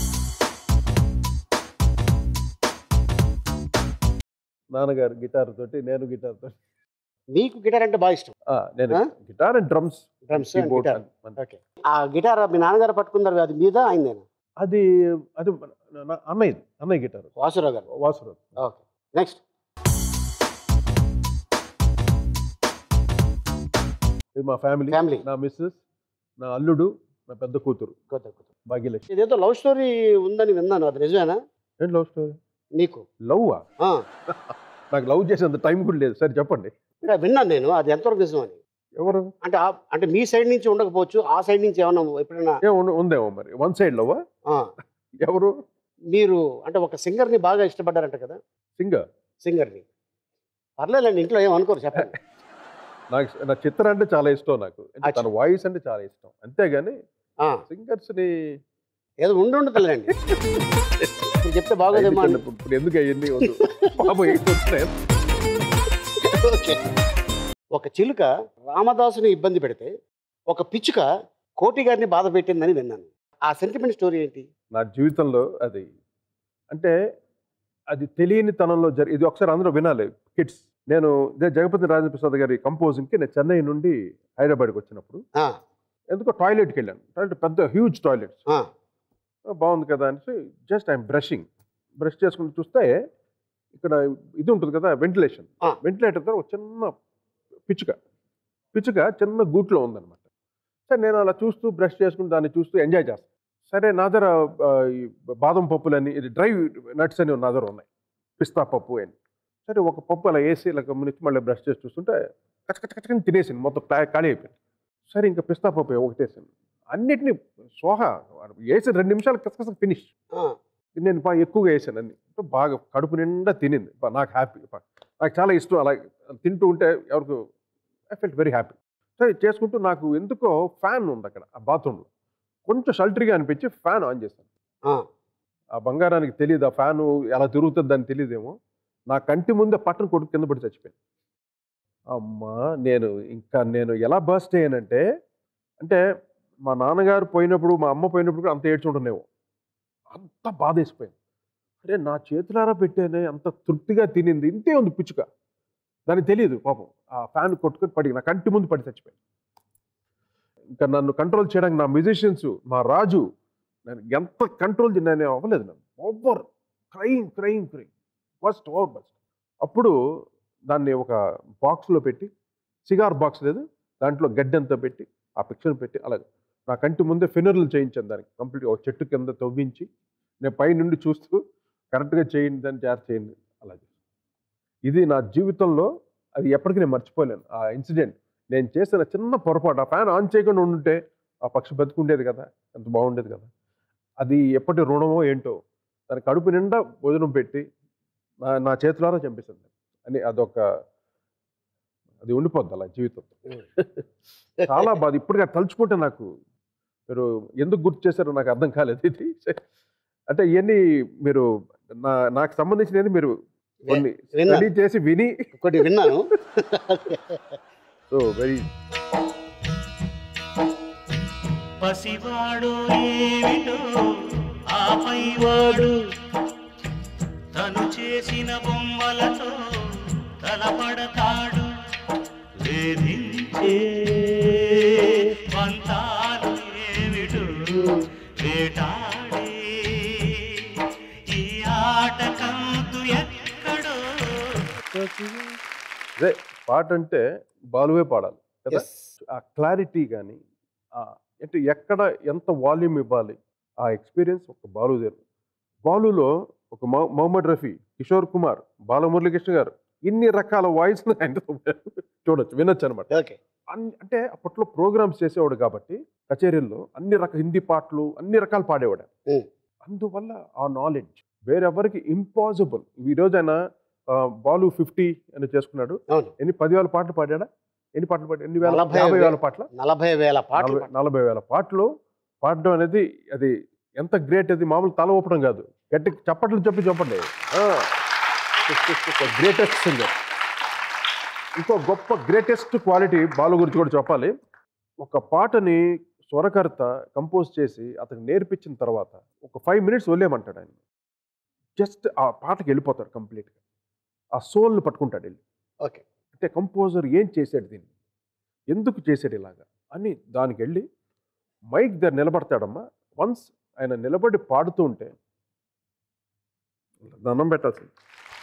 నాన్నగారు గిటార్ తోటి నేను గిటార్ తోటి మీకు గిటార్ అంటే బాగా ఇష్టం ఆ, నేను ఆ? Guitar and drums drums and guitar okay ఆ గిటార్ మీ నాన్నగారు పట్టుకున్నారు అది మీద అయిందేనా అది అది నా- నా అన్నయ్య అన్నయ్య గిటార్ వాసురావు గారు వాసురావు ఓకే నెక్స్ట్ ఇది మా ఫ్యామిలీ Family. నా మిస్సెస్ నా అల్లుడు నా పెద్ద కూతురు కొత్త కొత్త భాగ్యలక్ష్మి ఇదేదో లవ్ స్టోరీ ఉందని విన్నాను అది నిజమేనా ఏంటి లవ్ స్టోరీ నీకు లవ్ ఆ, నాకు లవ్ చేసేంత టైం కూడా లేదు సరే చెప్పండి ఇంకా విన్నాను నేను అది ఎంతవరకు నిజం అని ఎవరు అంటే ఆ- అంటే మీ సైడ్ నుంచి ఉండకపోవచ్చు ఆ సైడ్ నుంచి ఏమన్నా ఎప్పుడైనా ఏ ఉంద- ఉందేమో మరి వన్ సైడ్ లవ్ ఆ, ఎవరు మీరు అంటే ఒక సింగర్ని బాగా ఇష్టపడ్డారంట కదా సింగర్ సింగర్ని పర్లేదండి ఇంట్లో ఏం అనుకోరు చెప్పండి నాకు నా చిత్ర అంటే చాలా ఇష్టం నాకు అంటే అచ్చా. తన వాయిస్ అంటే చాలా ఇష్టం అంతేగాని ఆ, సింగర్స్ ని ఏదో ఉండి ఉండదులేండి ఇప్పుడు చెప్తే బాగోదేమో అని ఇప్పుడు ఇప్పుడు ఎందుకు అవన్నీ వద్దు బాబు ఏంటి వస్తున్నాయి? ఓకే. ఒక చిలుక రామదాసుని ఇబ్బంది పెడితే ఒక పిచ్చుక కోటి గారిని బాధ పెట్టిందని విన్నాను ఆ సెంటిమెంట్ స్టోరీ ఏంటి నా జీవితంలో అది అంటే అది తెలియని తనంలో జరి ఇది ఒకసారి అందరూ వినాలి కిడ్స్ నేను ఇదే జగపతి రాజప్రసాద్ గారి కంపోజింగ్కి నేను చెన్నై నుండి హైదరాబాద్కి వచ్చినప్పుడు ఆ, ఎందుకో టాయిలెట్కి వెళ్ళాను టాయిలెట్ పెద్ద హ్యూజ్ టాయిలెట్స్ ఆ, బాగుంది కదా అనేసి జస్ట్ ఐఎమ్ బ్రషింగ్ బ్రష్ చేసుకుని చూస్తే ఇక్కడ ఇది ఉంటుంది కదా వెంటిలేషన్ ఆ. వెంటిలేటర్ దగ్గర ఒక చిన్న పిచ్చుక పిచ్చుక చిన్న గూట్లో ఉందన్నమాట సరే నేను అలా చూస్తూ బ్రష్ చేసుకుని దాన్ని చూస్తూ ఎంజాయ్ చేస్తాను సరే నా దగ్గర ఆ, ఈ బాదం పప్పులని ఇది డ్రై నట్స్ అని నా దగ్గర ఉన్నాయి పిస్తా పప్పు అని సరే ఒక పప్పు అలా వేసి ఇలా గమనించి మళ్ళీ బ్రష్ చేసి చూస్తుంటే కచ కచ కచకని తినేసింది మొత్తం ప్లా- ఖాళీ అయిపోయింది సరే ఇంకా పిస్తా పప్పు ఒకటేసింది అన్నిటినీ సోహ వేసి రెండు నిమిషాలు కసకస ఫినిష్ ఆ, నేను బాగా ఎక్కువగా వేసాను అన్ని అంటే బాగా కడుపు నిండా తినింది బా నాకు హ్యాపీ నాకు చాలా ఇష్టం అలా తింటూ ఉంటే ఎవరికి I felt very happy so ఇది చేసుకుంటూ నాకు ఎందుకో ఫ్యాన్ ఉంది అక్కడ ఆ బాత్రూంలో కొంచెం షల్టరీగా అనిపించి ఫ్యాన్ ఆన్ చేశాను ఆ, ఆ బంగారానికి తెలియదు ఆ ఫ్యాను ఎలా తిరుగుతుంది అని తెలియదేమో నా కంటి ముందే పట్టను కొడుకు కింద పడి చచ్చిపోయాను అమ్మా నేను ఇంకా నేను ఎలా బర్స్ట్ అయ్యానంటే అంటే మా నాన్నగారు పోయినప్పుడు మా అమ్మ పోయినప్పుడు కూడా అంత ఏడ్చుంటున్నావు అంత బాధ వేసిపోయింది అరే నా చేతులారా పెట్టానే అంత తృప్తిగా తినింది ఇంతే ఉంది పిచ్చుక దానికి తెలియదు పాపం ఆ ఫ్యాన్ కొట్టుకొని పడి నా కంటి ముందు పడి చచ్చిపోయింది ఇంకా నన్ను కంట్రోల్ చేయడానికి నా మ్యూజిషియన్స్ మా రాజు నేను ఎంత కంట్రోల్ నేను అవ్వలేదు నన్ను over crime crime crime first over bust అప్పుడు దాన్ని ఒక బాక్స్లో పెట్టి సిగార్ బాక్స్ లేదు దాంట్లో గడ్డంతా పెట్టి ఆ పిక్చర్ పెట్టి అలాగే నా కంటి ముందే ఫినర్లు చేయించాను దానికి కంప్లీట్గా ఒక చెట్టు కింద తవ్వించి నేను పై నుండి చూస్తూ కరెక్ట్గా చేయండి దాన్ని జాగ్రత్త చేయండి అలాగే ఇది నా జీవితంలో అది ఎప్పటికీ నేను మర్చిపోలేను ఆ ఇన్సిడెంట్ నేను చేసిన చిన్న పొరపాటు ఆ ఫ్యాన్ ఆన్ చేయకుండా ఉంటే ఆ పక్షి బతుకుండేది కదా ఎంత బాగుండేది కదా అది ఎప్పటి రుణమో ఏంటో దాని కడుపు నిండా భోజనం పెట్టి నా నా చేతులారా చంపేసింది అని అదొక అది ఉండిపోద్ది అలా జీవితం చాలా బాధ ఇప్పటికే తలుచుకుంటే నాకు మీరు ఎందుకు గుర్తు చేశారో నాకు అర్థం కాలేదు ఇది అంటే ఇవన్నీ మీరు నా నాకు సంబంధించినవి మీరు కొన్ని విన్నా. స్టడీ చేసి విని ఒకటి విన్నాను సో వెరీ పసివాడు ఏమిటో ఆపై వాడు తను చేసిన బొమ్మలతో తలపడతాడు వేధించే పంతాలు ఏమిటో వేటాడే ఈ ఆట కంతు ఎక్కడో అదే పాట అంటే బాలువే పాడాలి కదా ఆ క్లారిటీ కానీ అంటే ఎక్కడ ఎంత వాల్యూమ్ ఇవ్వాలి ఆ ఎక్స్పీరియన్స్ ఒక బాలు దేరు బాలులో ఒక మొ- మొహమ్మద్ రఫీ కిషోర్ కుమార్ బాలమురళీకృష్ణ గారు ఇన్ని రకాల వాయిస్ ఆయన చూడొచ్చు వినొచ్చు అనమాట ఓకే అంటే అప్పట్లో ప్రోగ్రామ్స్ చేసేవాడు కాబట్టి కచేరీల్లో అన్ని రకాల హిందీ పాటలు అన్ని రకాలు పాడేవాడు ఆయన. అందువల్ల ఆ నాలెడ్జ్ వేరెవరికి ఇంపాసిబుల్ ఈ రోజు ఆయన ఆ, బాలు ఫిఫ్టీ అని చేసుకున్నాడు ఎన్ని పదివేల పాటలు పాడాడా ఎన్ని పాటలు పాడా ఎన్ని వేల నలభై యాభై వేల వే- పాటల నలభై వేల పాటలు నలభై- నలభై వేల పాటలు పాడడం అనేది అది ఎంత గ్రేట్ అది మామూలు తల ఊపడం కాదు గట్టి చప్పట్లు చెప్పి చెప్పండి గ్రేటెస్ట్ సింగర్ ఇంకో గొప్ప గ్రేటెస్ట్ క్వాలిటీ బాలు గురించి కూడా చెప్పాలి ఒక పాటని స్వరకర్త కంపోజ్ చేసి అతనికి నేర్పించిన తర్వాత ఒక ఫైవ్ మినిట్స్ వదిలేయమంటాడు ఆయన జస్ట్ ఆ పాటకి వెళ్ళిపోతాడు కంప్లీట్గా ఆ సోల్ని పట్టుకుంటాడు వెళ్ళి ఓకే అంటే కంపోజర్ ఏం చేశాడు దీన్ని ఎందుకు చేశాడు ఇలాగా అని దానికి వెళ్ళి మైక్ దగ్గర నిలబడతాడమ్మా వన్స్ ఆయన నిలబడి పాడుతూ ఉంటే దండం పెట్టాల్సింది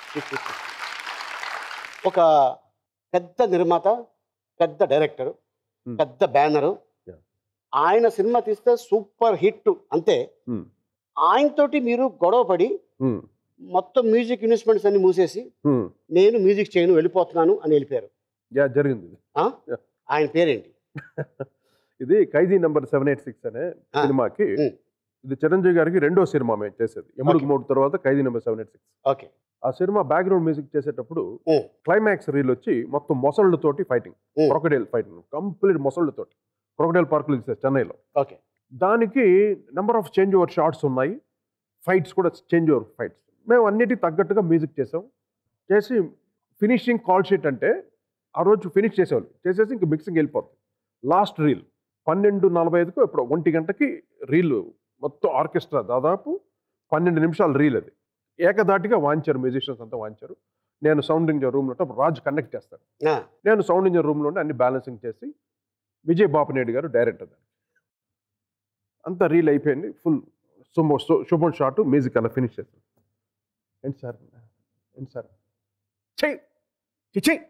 ఒక పెద్ద నిర్మాత పెద్ద డైరెక్టర్ పెద్ద బ్యానరు ఆయన సినిమా తీస్తే సూపర్ హిట్ అంతే Hmm. ఆయనతోటి మీరు గొడవపడి Hmm. మొత్తం మ్యూజిక్ ఇన్వెస్ట్మెంట్స్ అన్ని మూసేసి Hmm. నేను మ్యూజిక్ చేయను వెళ్ళిపోతున్నాను అని వెళ్ళిపోయారు యా జరిగింది ఇది. ఆ? ఆయన పేరేంటి ఇది Khaidi number seven eight six అనే సినిమాకి ఇది చిరంజీవి గారికి రెండో సినిమా మేము చేసేది ఎముడుకు మూడు తర్వాత Khaidi number seven eight six okay ఆ సినిమా బ్యాక్గ్రౌండ్ మ్యూజిక్ చేసేటప్పుడు క్లైమాక్స్ రీల్ వచ్చి మొత్తం మొసళ్ళతోటి ఫైటింగ్ క్రొకడైల్ ఫైటింగ్ కంప్లీట్ మొసళ్ళతోటి క్రొకడైల్ పార్కులు తీసారు చెన్నైలో ఓకే దానికి number of change over shots ఉన్నాయి ఫైట్స్ కూడా చేంజ్ ఓవర్ ఫైట్స్ మేము అన్నిటికి తగ్గట్టుగా మ్యూజిక్ చేసాం చేసి ఫినిషింగ్ కాల్ షీట్ అంటే ఆ రోజు ఫినిష్ చేసేవాళ్ళు చేసేసి ఇంక మిక్సింగ్ వెళ్ళిపోతుంది లాస్ట్ రీల్ పన్నెండు నలభై ఐదుకు ఇప్పుడు ఒంటి గంటకి రీల్ మొత్తం ఆర్కెస్ట్రా దాదాపు పన్నెండు నిమిషాల రీల్ అది ఏకదాటిగా వాంచారు మ్యూజిషియన్స్ అంతా వాంచారు నేను సౌండ్ ఇంజర్ రూమ్లో ఉంటే అప్పుడు రాజు కండక్ట్ చేస్తాను నేను సౌండ్ ఇంజర్ రూమ్లో ఉండి అన్ని బ్యాలెన్సింగ్ చేసి విజయ్ బాపినేడు గారు డైరెక్టర్ దానికి అంతా రీల్ అయిపోయింది ఫుల్ సుమో శుభం షాట్ మ్యూజిక్ అలా ఫినిష్ చేస్తాను ఏంటి సార్ ఏంటి సార్ చెయ్యి చెయ్యి, చెయ్యి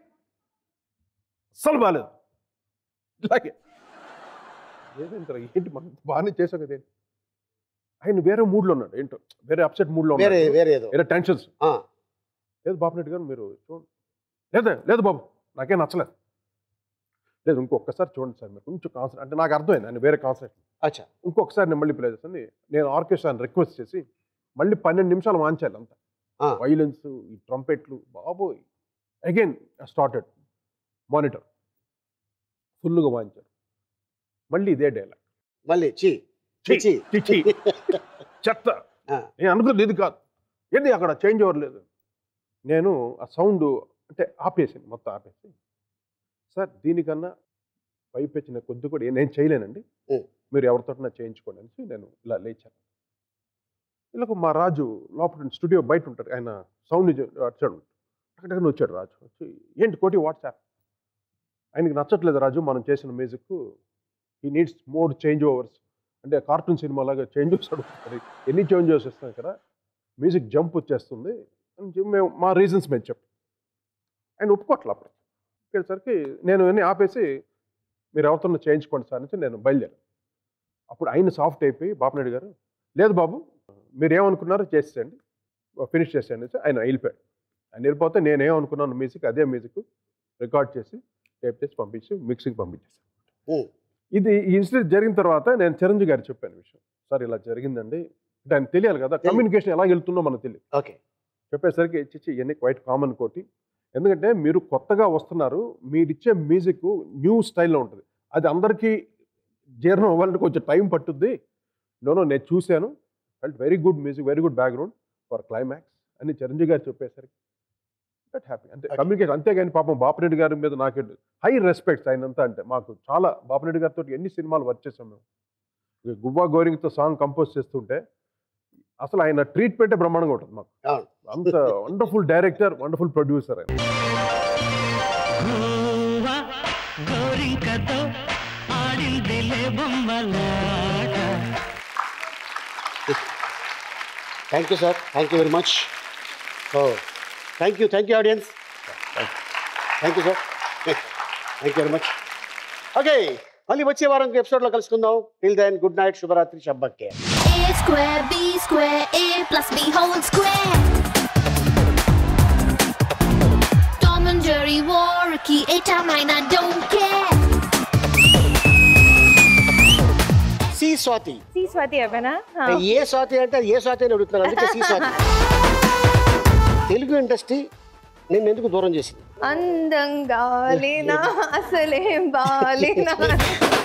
అస్సలు బాగాలేదు ఇలాగే ఏదేంటారా ఏంటి మనం బాగానే చేసాం కదేంటి ఆయన వేరే మూడ్లో ఉన్నాడు ఏంటో వేరే అప్సెట్ మూడ్లో వేరే ఉన్నాడు వేరే ఏదో వేరే టెన్షన్స్ ఆ. లేదు బాబునెడ్డి గారు మీరు చూడండి లేదా లేదు బాబు నాకేం నచ్చలేదు లేదు ఇంకొకసారి చూడండి సార్ మీరు కొంచెం కాన్సన్ అంటే నాకు అర్థమైంది ఆయన వేరే కాన్సన్ట్రేషన్ అచ్చా ఇంకొకసారి నేను మళ్ళీ ప్లే చేస్తాను నేను ఆర్కెస్ట్రాని రిక్వెస్ట్ చేసి మళ్ళీ పన్నెండు నిమిషాలు వాంచాలి అంతా వైలెన్స్ ఈ ట్రంపెట్లు బాబోయ్ అగైన్ స్టార్టెడ్ మానిటర్ ఫుల్గా వాంచారు మళ్ళీ ఇదే డైలాగ్ మళ్ళీ చీ ఛీ, చీ ఛీ, ఛీ. చెత్త నేను అనుకున్నది ఇది కాదు ఏంది అక్కడ చేంజ్ ఓవర్ లేదు నేను ఆ సౌండ్ అంటే ఆపేసింది మొత్తం ఆపేసి సార్ దీనికన్నా పైపెచ్చిన కొద్ది కూడా ఏ- నేను చేయలేనండి మీరు ఎవరితోటన్నా చేయించుకోండి అనేసి నేను ఇలా లేచాను ఇలాగ మా రాజు లోపల స్టూడియో బయట ఉంటాడు ఆయన సౌండ్ వచ్చాడు అక్కడ వచ్చాడు రాజు వచ్చి ఏంటి కోటి వాట్సాప్ ఆయనకి నచ్చట్లేదు రాజు మనం చేసిన మ్యూజిక్ ఈ నీడ్స్ మోర్ చేంజ్ ఓవర్స్ అంటే కార్టూన్ సినిమా లాగా చేంజ్ వస్తాడు ఎన్ని చేంజ్ ఓవర్స్ ఇస్తాం ఇక్కడ మ్యూజిక్ జంప్ వచ్చేస్తుంది అని చెప్పి మేము మా రీజన్స్ మేము చెప్పు ఆయన ఒప్పుకోవట్లే అప్పుడు ఇక్కడిసరికి నేను అన్నీ ఆపేసి మీరు ఎవరితో చేయించుకోండి సార్ నుంచి నేను బయలుదేరాను అప్పుడు ఆయన సాఫ్ట్ అయిపోయి బాపనాయుడు గారు లేదు బాబు మీరు ఏమనుకున్నారో చేసేయండి ఫినిష్ చేసేయండి అని ఆయన వెళ్ళిపోయాడు ఆయన వెళ్ళిపోతే నేనేమనుకున్నాను మ్యూజిక్ అదే మ్యూజిక్ రికార్డ్ చేసి టేప్ చేసి పంపించి మిక్సింగ్ పంపించేసాను ఇది ఈ ఇన్సిడెంట్ జరిగిన తర్వాత నేను చిరంజీవి గారు చెప్పాను విషయం సార్ ఇలా జరిగిందండి అంటే ఆయన తెలియాలి కదా కమ్యూనికేషన్ ఎలా వెళ్తుందో మనకు తెలియదు ఓకే చెప్పేసరికి చిచ్చి ఇవన్నీ క్వైట్ కామన్ కోటి ఎందుకంటే మీరు కొత్తగా వస్తున్నారు మీరు ఇచ్చే మ్యూజిక్ న్యూ స్టైల్లో ఉంటుంది అది అందరికీ జీర్ణం అవ్వాలంటే కొంచెం టైం పట్టుద్ది నోనో నేను చూశాను felt very good music very good background for climax అని చిరంజీవి గారు చెప్పేసరికి దట్ హ్యాపీ అంటే కమ్యూనికేషన్ అంతేగాని పాపం బాపిరెడ్డి గారి మీద నాకు హై రెస్పెక్ట్స్ ఆయనంతా అంటే మాకు చాలా బాపిరెడ్డి గారితో ఎన్ని సినిమాలు వర్క్ చేసాం మేము ఇక గువ్వా గోరింగ్తో సాంగ్ కంపోజ్ చేస్తుంటే అసలు ఆయన ట్రీట్మెంటే బ్రహ్మాండంగా ఉంటుంది మాకు అంత వండర్ఫుల్ డైరెక్టర్ వండర్ఫుల్ ప్రొడ్యూసర్ ఆయన గోవా గోరింకతో ఆడిందిలే బొమ్మలాట thank you sir thank you very much oh thank you thank you audience thank you sir thank you very much okay మళ్ళీ వచ్చే వారం ఎపిసోడ్లో కలుసుకుందాం టిల్ దెన్ గుడ్ నైట్ శుభరాత్రి షబ్బక్కే A square, B square, A plus B whole square. Tom and Jerry war a key, a time I don't care. C Swathi C Swathi అవేనా ఏ స్వాతి అంటే అది ఏ స్వాతి అని అడుగుతున్నారు అందుకే సి స్వాతి తెలుగు ఇండస్ట్రీ నేను ఎందుకు దూరం చేసింది అందంగా లేనా అసలేం బాలేనా